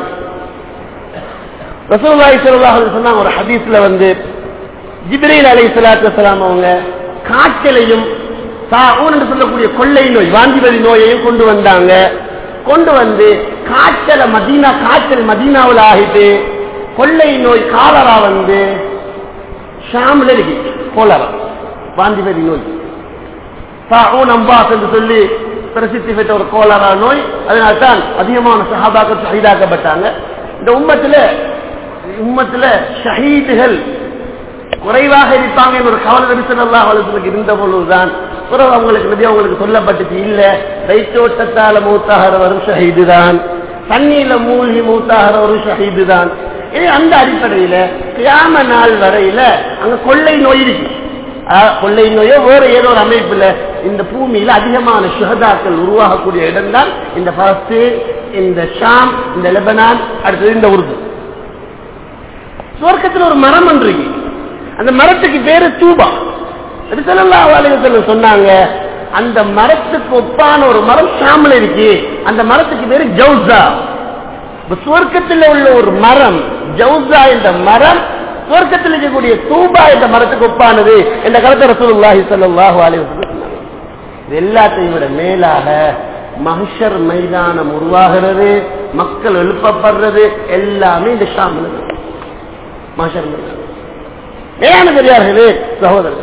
ரசூலுல்லாஹி ஸல்லல்லாஹு அலைஹி வஸல்லம் ஒரு ஹதீஸ்ல வந்து ஜிப்ரீல் அலைஹிஸ்ஸலாத்து வஸலாம் அவங்க காய்ச்சலையும் தாவூன் என்று சொல்லக்கூடிய கொள்ளை நோய் வாந்திபதி நோயையும் கொண்டு வந்தாங்க கொண்டு வந்து காய்ச்சல மதீனா காய்ச்சல் மதீனாவில் ஆகிட்டு கொள்ளை நோய் காலரா வந்து ஷாமில் இருக்கு கோலரா வாந்திபதி நோய் தாவூன் அம்பாஸ் என்று சொல்லி பிரசித்தி பெற்ற ஒரு கோலரா நோய் அதனால்தான் அதிகமான சஹாபாக்கள் ஷஹீதாக்கப்பட்டாங்க இந்த உம்மத்துல உம்மத்துல ஷஹீதுகள் குறைவாக இருப்பாங்க என்ற ஒரு கவலை நபி ஸல்லல்லாஹு அலைஹி வஸல்லம் இருந்த பொழுதுதான் பிறகு அவங்களுக்கு நபி அவங்களுக்கு சொல்லப்பட்டுச்சு இல்ல ரைத்தோட்டத்தால மூத்தாகிறவரும் ஷஹீது தான் தண்ணீர்ல மூழ்கி மூத்தாகிறவரும் ஷஹீது தான் இது அந்த அடிப்படையில கியாம நாள் வரையில அங்க கொள்ளை நோய் இருக்கு ஆஹ், கொள்ளை நோயோ வேற ஏதோ ஒரு அமைப்புல இந்த பூமியில அதிகமான சுகதாக்கள் உருவாகக்கூடிய இடம் தான் இந்த பலஸ்தீன் இந்த ஷாம் இந்த லெபனான் அடுத்தது இந்த உருது சுவர்க்கத்தில் ஒரு மரம் ஒன்று இருக்கு அந்த மரத்துக்கு பேரு தூபா நபி ஸல்லல்லாஹு அலைஹி வஸல்லம் சொன்னாங்க அந்த மரத்துக்கு ஒப்பான ஒரு மரம் ஷாம்ல இருக்கு அந்த மரத்துக்கு பேரு ஜவுசா இப்ப சுவர்க்கத்தில் உள்ள ஒரு மரம் ஜவுசா என்ற மரம் சுவர்க்கத்தில் இருக்கக்கூடிய தூபா என்ற மரத்துக்கு ஒப்பானது என்ற கருத்தை ரசூலுல்லாஹி ஸல்லல்லாஹு அலைஹி வஸல்லம் சொன்னாங்க இது எல்லாத்தையும் விட மேலாக மஹ்ஷர் மைதானம் உருவாகிறது மக்கள் எழுப்பப்படுறது எல்லாமே இந்த ஷாம்ல இருக்கு. மஹ்ஷர் மைதானம் மேலான பெரியார்களே சகோதரர்கள்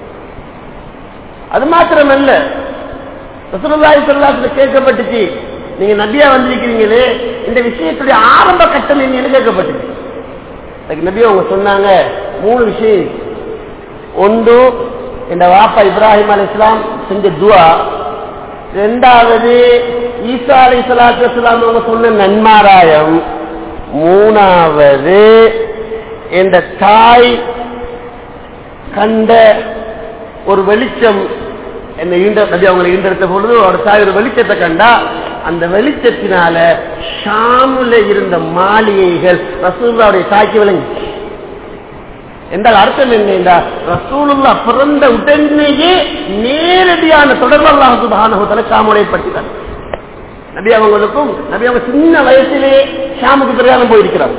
அது மாத்திரமல்ல ரசூலுல்லாஹி ஸல்லல்லாஹு அலைஹி கேட்கப்பட்டுச்சு நீங்க நபியா வந்திருக்கிறீங்களே இந்த விஷயத்துடைய ஆரம்ப கட்டம் என்னன்னு கேட்கப்பட்டுச்சு அதுக்கு நபி அவங்க சொன்னாங்க மூணு விஷயம் ஒன்று இந்த வாப்பா இப்ராஹிம் அலி இஸ்லாம் செஞ்ச துவா ரெண்டாவது ஈசா அலி சலாத்து வஸ்லாம் அவங்க சொன்ன நன்மாராயம் மூணாவது இந்த தாய் கண்ட ஒரு வெளிச்சம் என்ன ஈண்ட நபி அவங்களை ஈண்டெடுத்த பொழுது ஒரு தாய் ஒரு வெளிச்சத்தை கண்டா அந்த வெளிச்சத்தினால ஷாமுல இருந்த மாளிகைகள் ரசூல்லாவுடைய தாய்க்கு விளங்கி என்றால் அர்த்தம் என்ன என்றால் ரசூலுல்லா பிறந்த உடனேயே நேரடியான தொடர்பு அல்லாஹ் சுப்ஹானஹு வ தஆலா ஷாமுடைய படுத்தினார் நபி அவங்களுக்கும் நபி அவங்க சின்ன வயசிலே ஷாமுக்கு பிரயாணம் போயிருக்கிறாங்க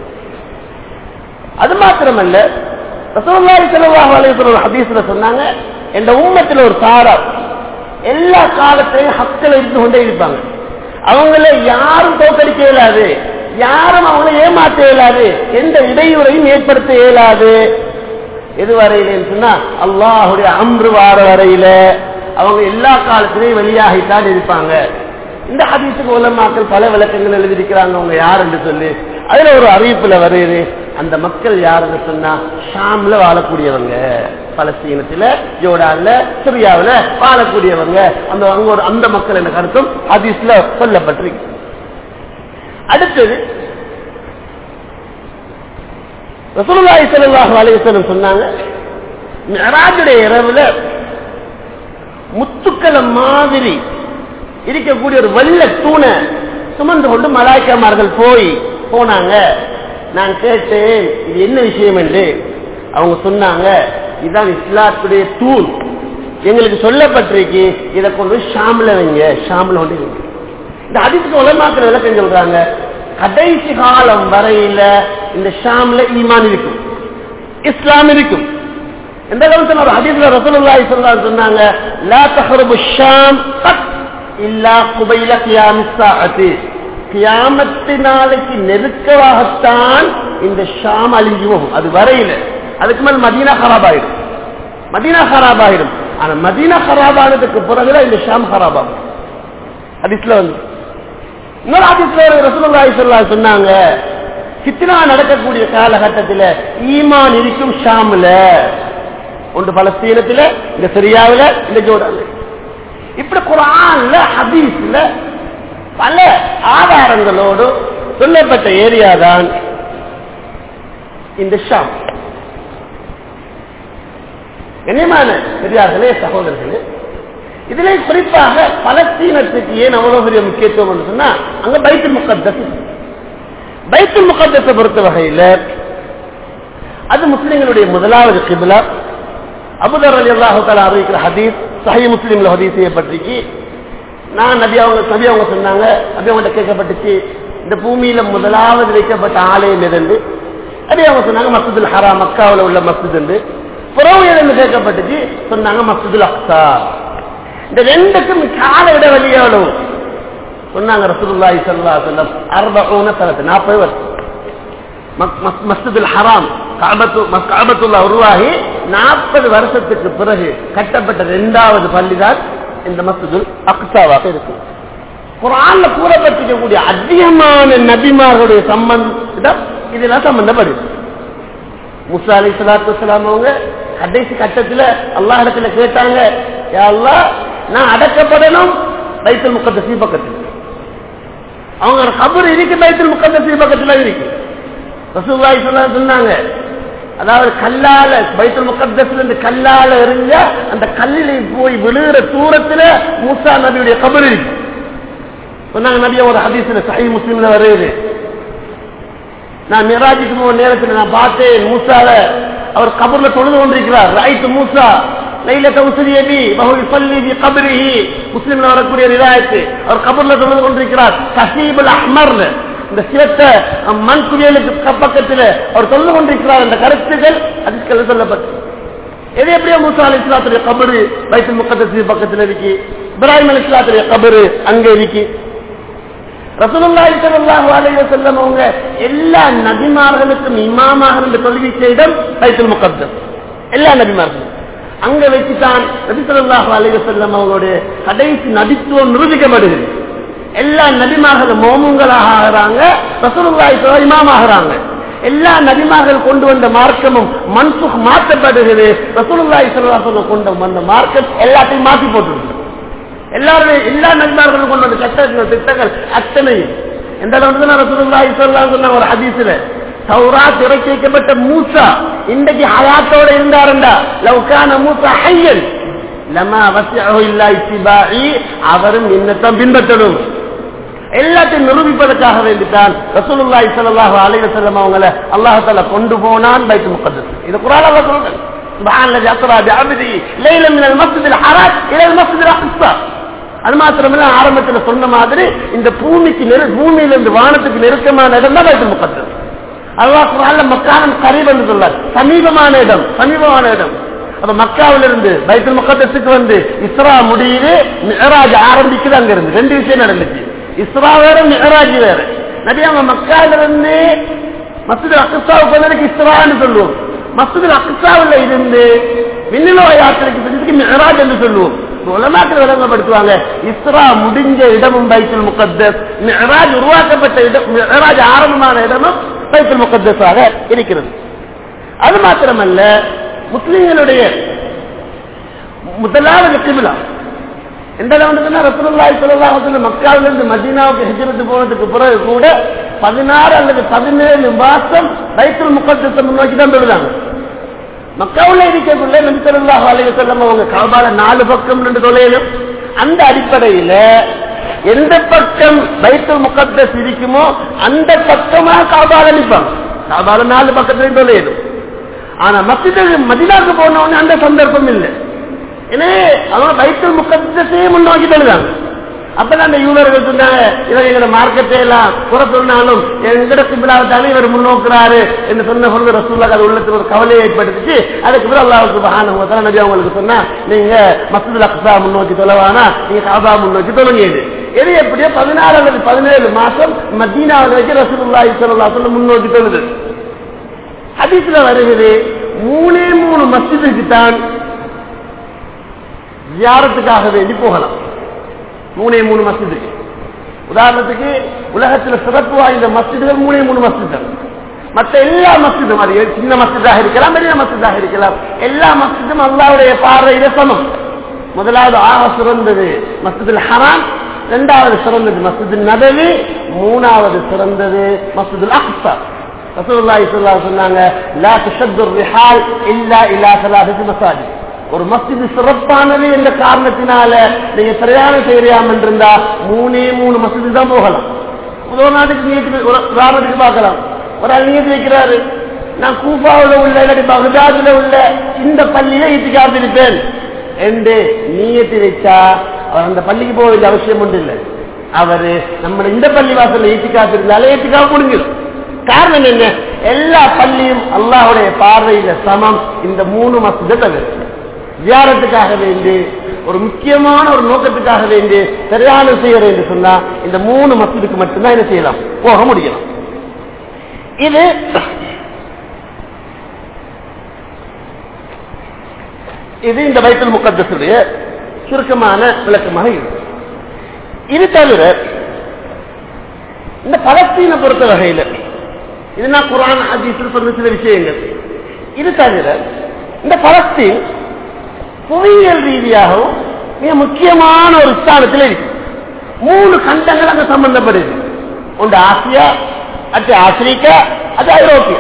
அது மாத்திரமல்ல ரசூலுல்லாஹி ஸல்லல்லாஹு அலைஹி வஸல்லம் ஹதீஸ்ல சொன்னாங்க இந்த உம்மத்துல ஒரு சாரார் எல்லா காலத்திலையும் ஹக்கில் இருந்து கொண்டே இருப்பாங்க அவங்கள யாரும் தோக்கடிக்க இயலாது யாரும் அவங்கள ஏமாற்ற இயலாது எந்த இடையூறையும் ஏற்படுத்த இயலாது எது வரையிலன்னு சொன்னா அல்லாஹுடைய அம்ரு வார வரையில அவங்க எல்லா காலத்திலையும் வெளியாகித்தான் இருப்பாங்க இந்த ஹதீஸுக்கு உலமாக்கள் பல விளக்கங்கள் எழுதியிருக்கிறாங்க அவங்க யார் என்று சொல்லி அதுல ஒரு அறிவிப்புல வருது அந்த மக்கள் யாருன்னு சொன்னா ஷாம்ல வாழக்கூடியவங்க பலஸ்தீனத்துல ஜோடான்ல சிரியாவுல வாழக்கூடியவங்க அந்த அங்க ஒரு அந்த மக்கள் என்ற கருத்தும் ஹதீஸ்ல சொல்லப்பட்டிருக்கு அடுத்தது ரசூலுல்லாஹி ஸல்லல்லாஹு அலைஹி வஸல்லம் சொன்னாங்க மிஅராஜுடைய இரவுல முத்துக்கள மாதிரி இருக்கக்கூடிய ஒரு வெள்ள தூணை சுமந்து கொண்டு மலாய்க்கமார்கள் போய் போனாங்க நான் கேட்டேன் இது என்ன விஷயம் என்று அவங்க சொன்னாங்க இதுதான் இஸ்லாத்துடைய தூண் எங்களுக்கு சொல்லப்பட்டிருக்கு இதை கொண்டு போய் ஷாம்ல வைங்க ஷாம்ல கொண்டு வைங்க இந்த அதிர்ச்சி உலமாக்கிற விளக்கம் சொல்றாங்க கடைசி காலம் வரையில இந்த ஷாம்ல ஈமான் இருக்கும் இஸ்லாம் இருக்கும் எந்த காலத்தில் ஒரு ஹதீஸ்ல ரசூலுல்லாஹி ஸல்லல்லாஹு அலைஹி சொன்னாங்க லா தஹருபு ஷாம் கத் இல்லா குபைல கியாமிஸ் சாஅத்தி கியாமத்து நாளைக்கு நெருக்கமாகத்தான் இந்த ஷாம் அழிஞ்சு போகும் அது வரையில அதுக்கு மேல் மதீனா ஹராப் ஆயிடும் மதீனா ஹராப் ஆயிடும் ஆனா மதீனா ஹராப் ஆனதுக்கு பிறகுதான் இந்த ஷாம் ஹராப் ஆகும் ஹதீஸ்ல வந்து இன்னொரு ஹதீஸ்ல ரசூலுல்லாஹி ஸல்லல்லாஹு அலைஹி சொன்னாங்க ஃபித்னா நடக்கக்கூடிய காலகட்டத்தில் ஈமான் இருக்கும் ஷாம்ல ஒன்று பலஸ்தீனத்துல இந்த சிரியாவில் இந்த ஜோர்டான்ல இப்படி குரான்ல ஹதீஸ்ல பல ஆதாரங்களோடு சொல்லப்பட்ட ஏரியா தான் இந்த ஷாம் கண்ணியமான பெரியார்களே சகோதரர்களே இதிலே குறிப்பாக பலஸ்தீனத்துக்கு ஏன் அவ்வளவு பெரிய முக்கியத்துவம் என்று சொன்னா அங்க பைத்து முக்கத்தஸ் பைத்து முக்கத்தத்தை பொறுத்த வகையில அது முஸ்லிம்களுடைய முதலாவது கிபிலா அபுதர் அலி அல்லாஹு தாலா அறிவிக்கிற ஹதீஸ் சஹி முஸ்லீம்ல ஹதீஸ் செய்யப்பட்டிருக்கு நான் நபி அவங்க நபி அவங்க சொன்னாங்க நபி அவங்கள்ட்ட கேட்கப்பட்டுச்சு இந்த பூமியில முதலாவது வைக்கப்பட்ட ஆலயம் எதென்று நபி அவங்க சொன்னாங்க மஸ்ஜிதுல் ஹரா மக்காவில் உள்ள மஸ்ஜித் என்று புறவு எதென்று கேட்கப்பட்டுச்சு சொன்னாங்க மஸ்ஜிதுல் அக்ஸா இந்த ரெண்டுக்கும் கால இடைவெளி எவ்வளவு சொன்னாங்க ரசூலுல்லாஹி ஸல்லல்லாஹு அலைஹி வஸல்லம் 40 சனத்து 40 வருஷம் மஸ்ஜிதுல் ஹராம் காபத்துல்லா உருவாகி நாற்பது வருஷத்துக்கு பிறகு கட்டப்பட்ட இரண்டாவது பள்ளிதான் இந்த மஸ்ஜிதுல் அக்சாவாக இருக்கும் குரான்ல கூறப்பட்டிருக்கக்கூடிய அதிகமான நபிமார்களுடைய சம்பந்தம் இதெல்லாம் சம்பந்தப்படுது முசா அலி சலாத்து வலாம் அவங்க கடைசி கட்டத்துல அல்லாஹ் இடத்துல கேட்டாங்க யா அல்லாஹ் நான் அடக்கப்படணும் பைத்தல் முக்கத்தசி பக்கத்தில் அவங்க கபர் இருக்கு பைத்தல் முக்கத்தசி பக்கத்துல இருக்கு ரசூல்லாய் சொன்னாங்க அதாவது கல்லால பைத்தல் முக்கத்தஸ்ல இருந்து கல்லால எறிஞ்ச அந்த கல்லில போய் விழுகிற தூரத்துல மூசா நபியுடைய கபர் இருக்கு சொன்னாங்க நபிய ஒரு ஹதீஸ்ல சஹி முஸ்லீம்ல வருது நான் மிராஜுக்கு போன நேரத்தில் நான் பார்த்தேன் மூசால அவர் கபர்ல தொழுது கொண்டிருக்கிறார் ரைட் மூசா லைலத்த உசிரியபி பகுதி பள்ளி பி கபரிஹி முஸ்லிம்ல வரக்கூடிய ரிதாயத்து அவர் கபர்ல தொழுது கொண்டிருக்கிறார் சஹீபுல் அஹ்மர்ல இந்த சிவத்த மண் குவியலுக்கு பக்கத்தில் அவர் தொழுது கொண்டிருக்கிறார் அந்த கருத்துகள் அதுக்கு சொல்லப்பட்டு எது எப்படியோ மூசா அலி இஸ்லாத்துடைய கபரு பைத்துல் முக்கத்தசி பக்கத்தில் இருக்கு இப்ராஹிம் அலி இஸ்லாத்துடைய கபரு அங்க இருக்கு ரசூலுல்லாஹி ஸல்லல்லாஹு அலைஹி வஸல்லம் அவங்க எல்லா நபிமார்களுக்கும் இமாமாக இருந்து தொழுகை செய்தம் பைத்துல் முகத்தஸ் எல்லா நபிமார்களும் அங்க வச்சுதான் நபி ஸல்லல்லாஹு அலைஹி வஸல்லம் அவங்களுடைய கடைசி நபித்துவம் நிரூபிக்கப்படுகிறது எல்லா நபிமார்களும் மோமுங்களாக ஆகிறாங்க ரசூலுல்லாஹி ஸல்லல்லாஹு இமாம் ஆகிறாங்க எல்லா நபிமார்கள் கொண்டு வந்த மார்க்கமும் மன்சுக் மாற்றப்படுகிறது ரசூலுல்லாஹி ஸல்லல்லாஹு அலைஹி வஸல்லம் கொண்டு வந்த மார்க்கம் எல்லாத்தையும் மாற்றி போட்டுருக்கு எல்லாருமே எல்லா நண்பர்களும் கொண்டு வந்த சட்டங்கள் திட்டங்கள் அத்தனையும் எந்த அளவுக்கு ரசூலுல்லாஹி ஸல்லல்லாஹு அலைஹி வஸல்லம் ஒரு ஹதீஸ்ல தௌராத் இறக்கி வைக்கப்பட்ட மூசா இன்றைக்கு ஹயாத்தோட இருந்தாருண்டா லவ்கான மூசா ஹையன் லமா வசியஹு இல்லா இத்திபாஇ அவரும் என்னத்தான் பின்பற்றணும் எல்லாத்தையும் நிரூபிப்பதற்காக வேண்டித்தான் ரசூலுல்லாஹி ஸல்லல்லாஹு அலைஹி வஸல்லம் அவங்கள அல்லாஹ் தஆலா கொண்டு போனான் பைத்துல் முகத்தஸ் இது குர்ஆன்ல அல்லாஹ் சொல்றான் سبحان الذي أسرى بعبده ليلا من المسجد الحرام إلى المسجد الأقصى அது மாத்திரமில்ல ஆரம்பத்துல சொன்ன மாதிரி இந்த பூமிக்கு நெரு பூமியிலிருந்து வானத்துக்கு நெருக்கமான இடம் தான் பைத்துல் முகத்தஸ் அல்லாஹ் குர்ஆன்ல மக்கானம் கரீப் என்று சொல்றார் சமீபமான இடம் சமீபமான இடம் அப்ப மக்காவிலிருந்து பைத்துல் முகத்தஸுக்கு வந்து இஸ்ரா முடியுது மிஹராஜ் ஆரம்பிக்குது அங்க இருந்து ரெண்டு விஷயம் நடந்துச்சு இஸ்ரா வேற மிஹராஜ் வேற நபி அவங்க மக்காவிலிருந்து மஸ்ஜித் அக்சாவுக்கு வந்ததுக்கு இஸ்ரான்னு சொல்லுவோம் மஸ்ஜித் அக்சாவில் இருந்து விண்ணிலோ யாத்திரைக்கு செஞ்சதுக்கு மிஹராஜ் என்று சொல்லுவோம் உலமாக்கள் விளங்கப்படுத்துவாங்க இஸ்ரா முடிஞ்ச இடமும் பைத்துல் முகத்தஸ் மிஹராஜ் உருவாக்கப்பட்ட இடம் மிஹராஜ் ஆரம்பமான இடமும் பைத்துல் முகத்தஸாக இருக்கிறது அது மாத்திரமல்ல முஸ்லிம்களுடைய முதலாவது கிபிலா எந்த அளவுக்குன்னா ரசூலுல்லாஹி ஸல்லல்லாஹு அலைஹி வஸல்லம் மக்காவில இருந்து மதீனாவுக்கு ஹிஜ்ரத் போனதுக்கு பிறகு கூட 16 அல்லது 17 மாசம் பைத்துல் முகத்தஸை முன்னோக்கி தான் தொழுதாங்க மக்காவுல இருக்கக்குள்ள நபி ஸல்லல்லாஹு அலைஹி வஸல்லம் அவங்க கஅபால நாலு பக்கம் நின்று தொலையணும் அந்த அடிப்படையில எந்த பக்கம் பைத்துல் முகத்தஸ் இருக்குமோ அந்த பக்கமா கஅபால நிப்பாங்க கஅபால நாலு பக்கத்துலயும் தொலையணும் ஆனா மஸ்ஜிது மதினாக்கு போன உடனே அந்த சந்தர்ப்பம் இல்லை எனவே அவங்க பைத்தல் முக்கத்தையே முன்னோக்கி தருவாங்க அப்பதான் அந்த யூதர்கள் சொன்னாங்க இவர் எங்க மார்க்கத்தை எல்லாம் குறை சொன்னாலும் எங்கட சிம்பிளாவத்தானே இவர் முன்னோக்குறாரு என்று சொன்ன பொழுது ரசூல்லா அது உள்ளத்தில் ஒரு கவலையை ஏற்படுத்திச்சு அதுக்கு பிறகு அல்லாவுக்கு மகான நபி அவங்களுக்கு சொன்னா நீங்க மசூதுல் அக்ஸா முன்னோக்கி தொலைவானா நீங்க காபா முன்னோக்கி தொலைங்க எது எப்படியோ பதினாறு அல்லது பதினேழு மாசம் மதீனாவில் வச்சு ரசூலுல்லாஹி ஸல்லல்லாஹு அலைஹி முன்னோக்கி தொழுது ஹதீஸ்ல வருகிறது மூணே மூணு மஸ்ஜிதுக்கு தான் ஜியாரத்துக்காக வேண்டி போகலாம் மூணே மூணு மஸ்ஜிதுக்கு உதாரணத்துக்கு உலகத்தில் சிறப்பு வாய்ந்த மஸ்ஜிதுகள் மூணே மூணு மஸ்ஜிதுகள் மற்ற எல்லா மஸ்ஜிதும் அது சின்ன மஸ்ஜிதாக இருக்கலாம் பெரிய மஸ்ஜிதாக இருக்கலாம் எல்லா மஸ்ஜிதும் அல்லாவுடைய பார்வையில சமம் முதலாவது ஆக சிறந்தது மஸ்ஜிதுல் ஹராம் இரண்டாவது சிறந்தது மஸ்ஜிது நபவி மூணாவது சிறந்தது மஸ்ஜிதுல் அக்ஸா ரசூலுல்லாஹி ஸல்லல்லாஹு அலைஹி சொன்னாங்க லா துஷத்து ரிஹால் இல்லா இலா ஸலாஹத்தி மசாஜித் ஒரு மஸ்ஜித் சிறப்பானது என்ற காரணத்தினால நீங்க பிரயாணம் செய்யாம இருந்தா மூணே மூணு மஸ்ஜித் தான் போகலாம் ஒரு நாட்டுக்கு நீட்டு உதாரணத்துக்கு பார்க்கலாம் ஒரு ஆள் நீட்டு வைக்கிறாரு நான் கூஃபாவில் உள்ள இல்லாட்டி பகதாதுல உள்ள இந்த பள்ளியில ஈட்டிக்காத்து இருப்பேன் என்று நீயத்தி வச்சா அவர் அந்த பள்ளிக்கு போக வேண்டிய அவசியம் ஒன்று இல்லை அவரு நம்ம இந்த பள்ளி வாசல்ல ஈட்டிக்காத்து இருந்தாலே ஈட்டிக்காக முடிஞ்சிடும் காரணம் என்ன எல்லா பள்ளியும் அல்லாஹுடைய பார்வையில சமம் இந்த மூணு மசூத தவிர வியாரத்துக்காக வேண்டி ஒரு முக்கியமான ஒரு நோக்கத்துக்காக வேண்டி சரியான செய்யற என்று சொன்னா இந்த மூணு மசூதுக்கு மட்டும்தான் என்ன செய்யலாம் போக முடியும் இது இது இந்த பைத்தல் முக்கத்துடைய சுருக்கமான விளக்கமாக இருக்கு இது தவிர இந்த பலஸ்தீனை பொறுத்த வகையில் இது நான் குரான் ஹதீஸில் சொன்ன சில விஷயங்கள் இது தவிர இந்த பலஸ்தீன் புவியியல் ரீதியாகவும் மிக முக்கியமான ஒரு ஸ்தானத்தில் இருக்கு மூணு கண்டங்கள் அங்க சம்பந்தப்படுது ஒன்று ஆசியா அது ஆப்பிரிக்கா அது ஐரோப்பியா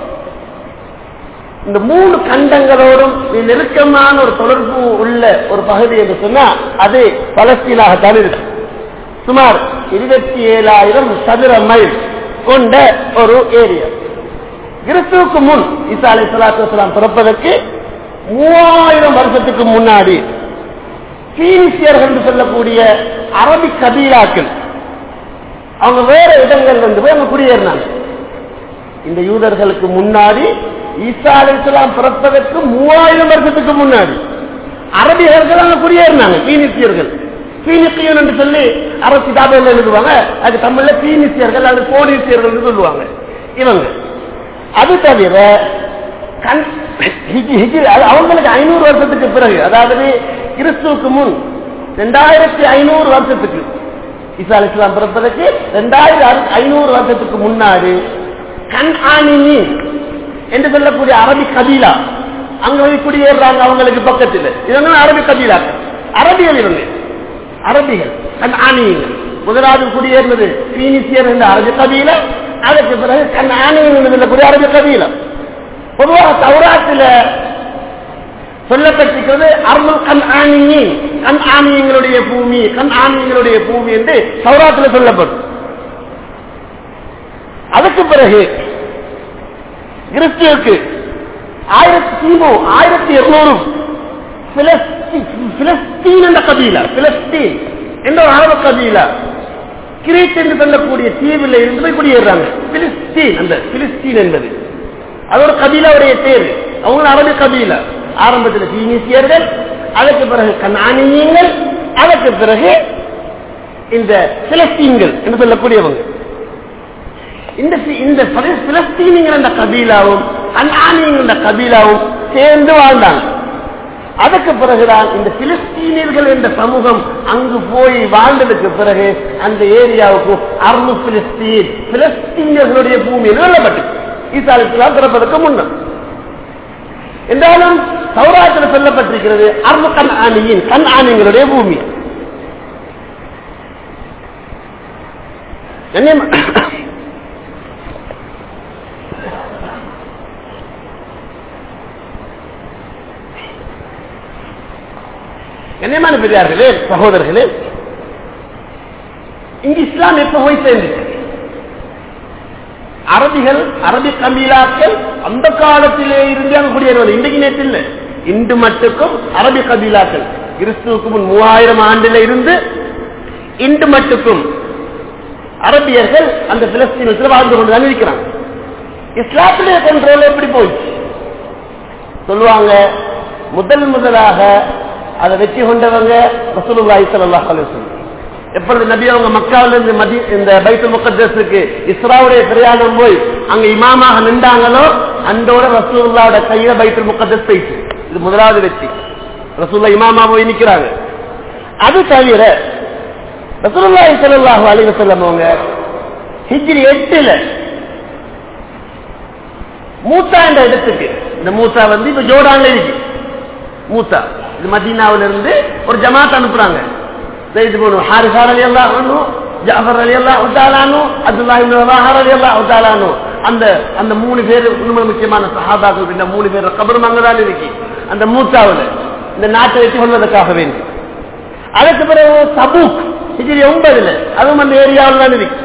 இந்த மூணு கண்டங்களோடும் நெருக்கமான ஒரு தொடர்பு உள்ள ஒரு பகுதி என்று சொன்னா அது பலஸ்தீனாகத்தான் இருக்கு சுமார் இருபத்தி ஏழாயிரம் சதுர மைல் கொண்ட ஒரு ஏரியா கிறிஸ்துவுக்கு முன் ஈசா அலை சலாத்து வலாம் பிறப்பதற்கு மூவாயிரம் வருஷத்துக்கு முன்னாடி பீனிசியர்கள் என்று சொல்லக்கூடிய அரபி கபீலாக்கள் அவங்க வேற இடங்கள் வந்து போய் அவங்க குடியேறினாங்க இந்த யூதர்களுக்கு முன்னாடி ஈசா அலிஸ்லாம் பிறப்பதற்கு மூவாயிரம் வருஷத்துக்கு முன்னாடி அரபியர்கள் அங்க குடியேறினாங்க பீனிசியர்கள் பீனிசியன் என்று சொல்லி அரசு தாபையில் எழுதுவாங்க அது தமிழ்ல பீனிசியர்கள் அது போனீசியர்கள் சொல்லுவாங்க இவங்க அது தவிர கண் ஹிஜி- ஹிஜி- அது அவங்களுக்கு ஐநூறு வருஷத்துக்கு பிறகு அதாவது கிறிஸ்துவுக்கு முன் ரெண்டாயிரத்தி ஐநூறு வருஷத்துக்கு ஈசா அலி இஸ்லாம் பிறப்பதற்கு ரெண்டாயிரம் ஐநூறு வருஷத்துக்கு முன்னாடி கண் ஆனினி என்று சொல்லக்கூடிய அரபி கபீலா அங்க போய் குடியேறாங்க அவங்களுக்கு பக்கத்தில் இவங்க அரபி கபீலா அரபிகள் இவங்க அரபிகள் கண் ஆனியங்கள் முதலாவது குடியேறினது பீனிசியர் என்ற அரபி கபீல அதற்கு பிறகு கண் ஆனியன் என்று சொல்லக்கூடிய அரபி கபீலா பொதுவாக தௌராத்துல சொல்லப்பட்டிருக்கிறது அருள் கண் ஆணியி கண் ஆணியங்களுடைய பூமி கண் ஆணியங்களுடைய பூமி என்று சௌராத்துல சொல்லப்படும் அதுக்கு பிறகு கிறிஸ்துவுக்கு ஆயிரத்தி கிமு ஆயிரத்தி இருநூறு பிலஸ்தீன் என்ற கபீலா பிலஸ்தீன் என்ற ஒரு அரபு கபீலா கிரீட் என்று சொல்லக்கூடிய தீவில் இருந்து போய் குடியேறாங்க பிலிஸ்தீன் அந்த பிலிஸ்தீன் என்பது அது ஒரு கபீலாவுடைய பேரு அவங்க அரபு கபீலா ஆரம்பத்தில் பீனிசியர்கள் அதற்கு பிறகு கனானியங்கள் அதற்கு பிறகு இந்த பிலஸ்தீன்கள் என்று சொல்லக்கூடியவங்க இந்த பி- இந்த பல- பிலஸ்தீனியங்கள் என்ற கபீலாவும் கனானியங்கள் என்ற கபீலாவும் சேர்ந்து வாழ்ந்தாங்க அதுக்கு பிறகுதான் இந்த பிலிஸ்தீனியர்கள் என்ற சமூகம் அங்கு போய் வாழ்ந்ததுக்கு பிறகு அந்த ஏரியாவுக்கு அருள் பிலிஸ்தீன் பிலிஸ்தீனியர்களுடைய பூமி எழுதப்பட்டு ஈசாலிஸ்லாம் பிறப்பதற்கு முன்னர் என்றாலும் சௌராத்தில் சொல்லப்பட்டிருக்கிறது அருள் கண் ஆணியின் கண் ஆணியங்களுடைய பூமி கண்ணியம்- கண்ணியமான பெரியார்களே சகோதரர்களே இங்கு இஸ்லாம் எப்ப போய் சேர்ந்துச்சு அரபிகள் அரபி கபீலாக்கள் அந்த காலத்திலே இருந்து அங்க குடியேறுவது இன்றைக்கு நேற்று இல்லை இன்று மட்டுக்கும் அரபி கபீலாக்கள் கிறிஸ்துவுக்கு முன் மூவாயிரம் ஆண்டுல இருந்து இன்று மட்டுக்கும் அரபியர்கள் அந்த பிலஸ்தீனத்தில் வாழ்ந்து கொண்டுதான் இருக்கிறாங்க இஸ்லாத்துடைய கண்ட்ரோல் எப்படி போயிடுச்சு சொல்லுவாங்க முதல் முதலாக அதை வெற்றி கொண்டவங்க ரசூலுல்லாஹி ஸல்லல்லாஹு அலைஹி வஸல்லம் எப்பொழுது நபி அவங்க மக்காவில இருந்து மதி இந்த பைத்துல் முகத்தஸுக்கு இஸ்ராவுடைய பிரயாணம் போய் அங்க இமாமாக நின்றாங்களோ அந்தோட ரசூலுல்லாவோட கையில பைத்துல் முகத்தஸ் போயிடுச்சு இது முதலாவது வெற்றி ரசூல்லா இமாமா போய் நிக்கிறாங்க அது தவிர ரசூலுல்லாஹி ஸல்லல்லாஹு அலைஹி வஸல்லம் அவங்க ஹிஜ்ரி எட்டுல மூத்தா என்ற இடத்துக்கு இந்த மூத்தா வந்து இப்ப ஜோர்டான்ல இருக்கு மூத்தா இது மதீனாவில இருந்து ஒரு ஜமாத் அனுப்புறாங்க செய்து போகணும் ஹாரிசார் அலி அல்லா ஜாஃபர் அலி அல்லா உத்தாலானு அப்துல்லா இப்னு ரவாஹர் அலி அல்லா உத்தாலானு அந்த அந்த மூணு பேர் இன்னும் முக்கியமான சஹாபாக்கள் இந்த மூணு பேர் கபரும் அங்கதான் இருக்கு அந்த மூத்தாவில் இந்த நாட்டை வெற்றி கொள்வதற்காக வேண்டி அதற்கு பிறகு தபூக் ஹிஜ்ரி ஒன்பதுல அதுவும் அந்த ஏரியாவில் தான் இருக்கு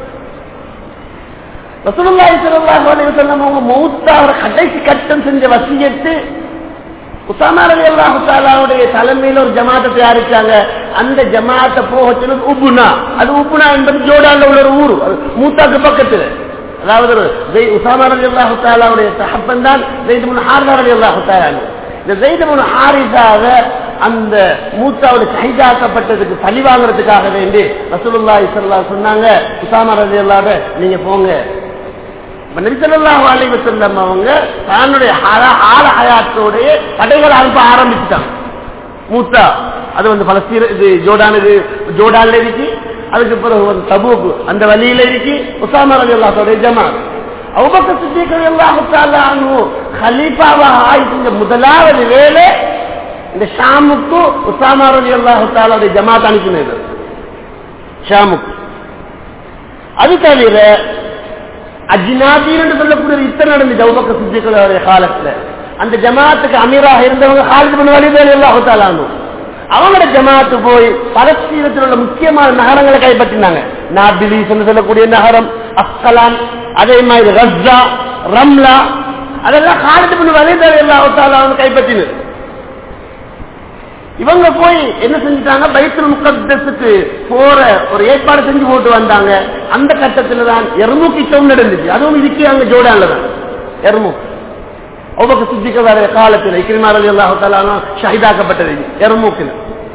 ரசூலுல்லாஹி ஸல்லல்லாஹு அலைஹி வஸல்லம் அவங்க மௌத்தாவர கடைசி கட்டம் செஞ்ச வசியத்து உசாமா ரலியல்லாஹு தஆலாவுடைய தலைமையில ஒரு ஜமாத்தை தயாரிச்சாங்க அந்த ஜமாத்தை போக சொன்னது உப்புனா அது உப்புனா என்பது ஜோர்டான்ல உள்ள ஒரு ஊர் அது மூத்தாக்கு பக்கத்துல அதாவது ஒரு ஜெய் உசாமா ரலியல்லாஹு தஆலாவுடைய சஹப்பன் தான் ஜெயித் இப்னு ஹாரிஸா ரலியல்லாஹு தஆலா இந்த ஜெயித் இப்னு ஹாரிஸாவை அந்த மூத்தாவோட கைதாக்கப்பட்டதுக்கு பழி வாங்குறதுக்காக வேண்டி ரசூலுல்லாஹி ஸல்லல்லாஹு சொன்னாங்க உசாமா ரலியல்லாஹு நீங்க போங்க நபிசல்லாஹு அலைஹி வஸல்லம் அவங்க தன்னுடைய ஆல- ஆல ஹயாத்தோடைய படைகள் அனுப்ப ஆரம்பிச்சுட்டாங்க மூத்தா அது வந்து பலஸ்தீன இது ஜோர்டான் இது ஜோர்டான்ல இருக்கு அதுக்கு பிறகு வந்து தபூக் அந்த வழியில இருக்கு உசாமா ரலி அல்லாஹோடைய ஜமாத் அபூபக்கர் சித்திக் ரலியல்லாஹு தஆலா அன்ஹு கலீஃபாவாக ஆயிட்டு முதலாவது வேலை இந்த ஷாமுக்கு உசாமா ரவி அல்லாஹாலுடைய ஜமாத் அனுப்பினது ஷாமுக்கு அது தவிர அஜினாதீன் என்று சொல்லக்கூடிய ஒரு யுத்தம் நடந்துச்சு அவுபக்க சித்திகளுடைய காலத்துல அந்த ஜமாத்துக்கு அமீராக இருந்தவங்க ஹாலித் பின் வலித் அல்லாஹு தாலானு அவங்களோட ஜமாத்து போய் பலஸ்தீனத்தில் உள்ள முக்கியமான நகரங்களை கைப்பற்றினாங்க நாபிலிஸ் என்று சொல்லக்கூடிய நகரம் அஸ்கலான் அதே மாதிரி ரஸ்ஸா ரம்லா அதெல்லாம் ஹாலித் பின் வலித் அல்லாஹு தாலானு கைப்பற்றினது இவங்க போய் என்ன செஞ்சுட்டாங்க பைத்துல் முக்கத்துக்கு போற ஒரு ஏற்பாடு செஞ்சு போட்டு வந்தாங்க அந்த கட்டத்துல தான் எருமுக்கு யுத்தம் நடந்துச்சு அதுவும் இதுக்கு அங்க ஜோடான்ல தான் எருமுக் ஒவ்வொரு சுத்திக்க வர காலத்தில் இக்கிரிமார் அலி அல்லாஹாலும் ஷஹிதாக்கப்பட்டது எருமூக்கில்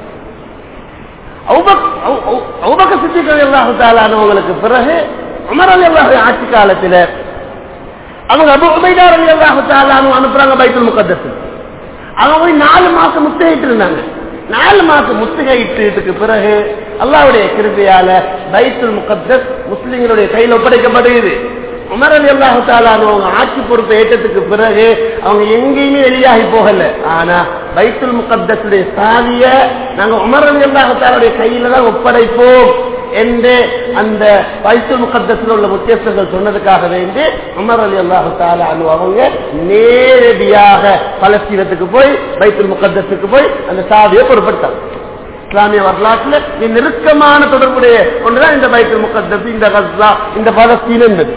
அவுபக்க சித்திக்க அலி அல்லாஹாலானவங்களுக்கு பிறகு உமர் அலி அல்லாஹ் ஆட்சி காலத்துல அவங்க அபு உபைதார் அலி அல்லாஹாலும் அனுப்புறாங்க பைத்துல் முக்கத்தத்துக்கு அவங்க போய் நாலு மாசம் முத்துகையிட்டு இருந்தாங்க நாலு மாசம் முத்துகையிட்டதுக்கு பிறகு அல்லாவுடைய கிருப்பையால பைத்துல் முகத்தஸ் முஸ்லிம்களுடைய கையில் ஒப்படைக்கப்படுகிறது உமர் அலி அல்லாஹு அவங்க ஆட்சி பொறுப்பை ஏற்றத்துக்கு பிறகு அவங்க எங்கேயுமே வெளியாகி போகல ஆனா பைத்துல் முகத்தசுடைய சாவிய நாங்க உமர் அலி அல்லாஹு கையில தான் ஒப்படைப்போம் என்று அந்த பைத்துல் முகத்தத்தில் உள்ள முக்கியஸ்தர்கள் சொன்னதுக்காக வேண்டி உமர் அலி அல்லாஹு அனு அவங்க நேரடியாக பலஸ்தீனத்துக்கு போய் பைத்துல் முகத்தத்துக்கு போய் அந்த சாவியை பொருட்படுத்தாங்க இஸ்லாமிய வரலாற்றுல நெருக்கமான தொடர்புடைய ஒன்றுதான் இந்த பைத்துல் முகத்தத்து இந்த கஸ்லா இந்த பலஸ்தீன் என்பது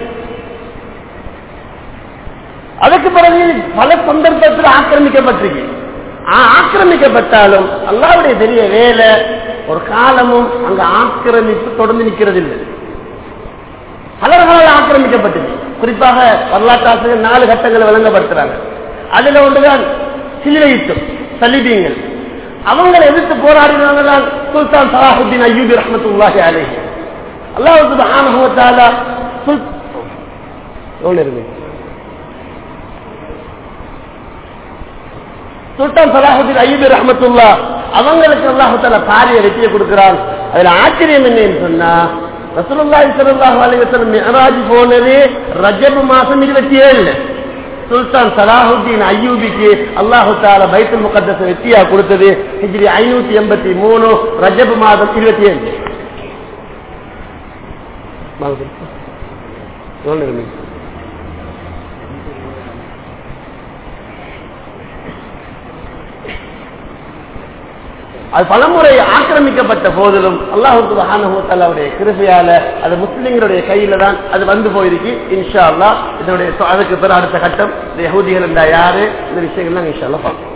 அதுக்கு பிறகு பல சந்தர்ப்பத்தில் ஆக்கிரமிக்கப்பட்டிருக்கு ஆக்கிரமிக்கப்பட்டாலும் அல்லாவுடைய பெரிய வேலை ஒரு காலமும் அங்க ஆக்கிரமிப்பு தொடர்ந்து நிற்கிறது இல்லை பலர்களால் ஆக்கிரமிக்கப்பட்டது குறிப்பாக வரலாற்று ஆசிரியர் நாலு கட்டங்களை விளங்கப்படுத்துறாங்க அதுல ஒன்றுதான் சிலுவை யுத்தம் சலிபீங்கள் அவங்களை எதிர்த்து போராடினவங்க தான் சுல்தான் சலாஹுத்தீன் அய்யூபி ரஹமத்துல்லாஹி அலேஹி அல்லாஹு சுப்ஹானஹு வ தஆலா சுல் எவ்வளவு இருக்கு சுல்தான் சலாஹுதீன் ஐயபி ரஹமத்துல்லா அவங்களுக்கு அல்லாஹால பாரிய வெற்றியை கொடுக்கிறான் அதுல ஆச்சரியம் என்னன்னு சொன்னா ரசூலுல்லாஹி ஸல்லல்லாஹு அலைஹி வஸல்லம் மிஅராஜ் போனது ரஜப் மாசம் 27 சுல்தான் சலாஹுத்தீன் ஐயூபிக்கு அல்லாஹு தாலா பைத்துல் முகத்தஸ் வெற்றியா கொடுத்தது ஹிஜ்ரி ஐநூத்தி எண்பத்தி மூணு ரஜப் மாதம் இருபத்தி ஏழு அது பலமுறை ஆக்கிரமிக்கப்பட்ட போதிலும் அல்லாஹு மகானுடைய கிருபையால அது முஸ்லிம்களுடைய கையில தான் அது வந்து போயிருக்கு இன்ஷா அல்லா இதனுடைய அதுக்கு பிற அடுத்த கட்டம் இந்த யகுதிகள் இருந்தா யாரு இந்த விஷயங்கள்லாம் இன்ஷா அல்லா பார்ப்போம்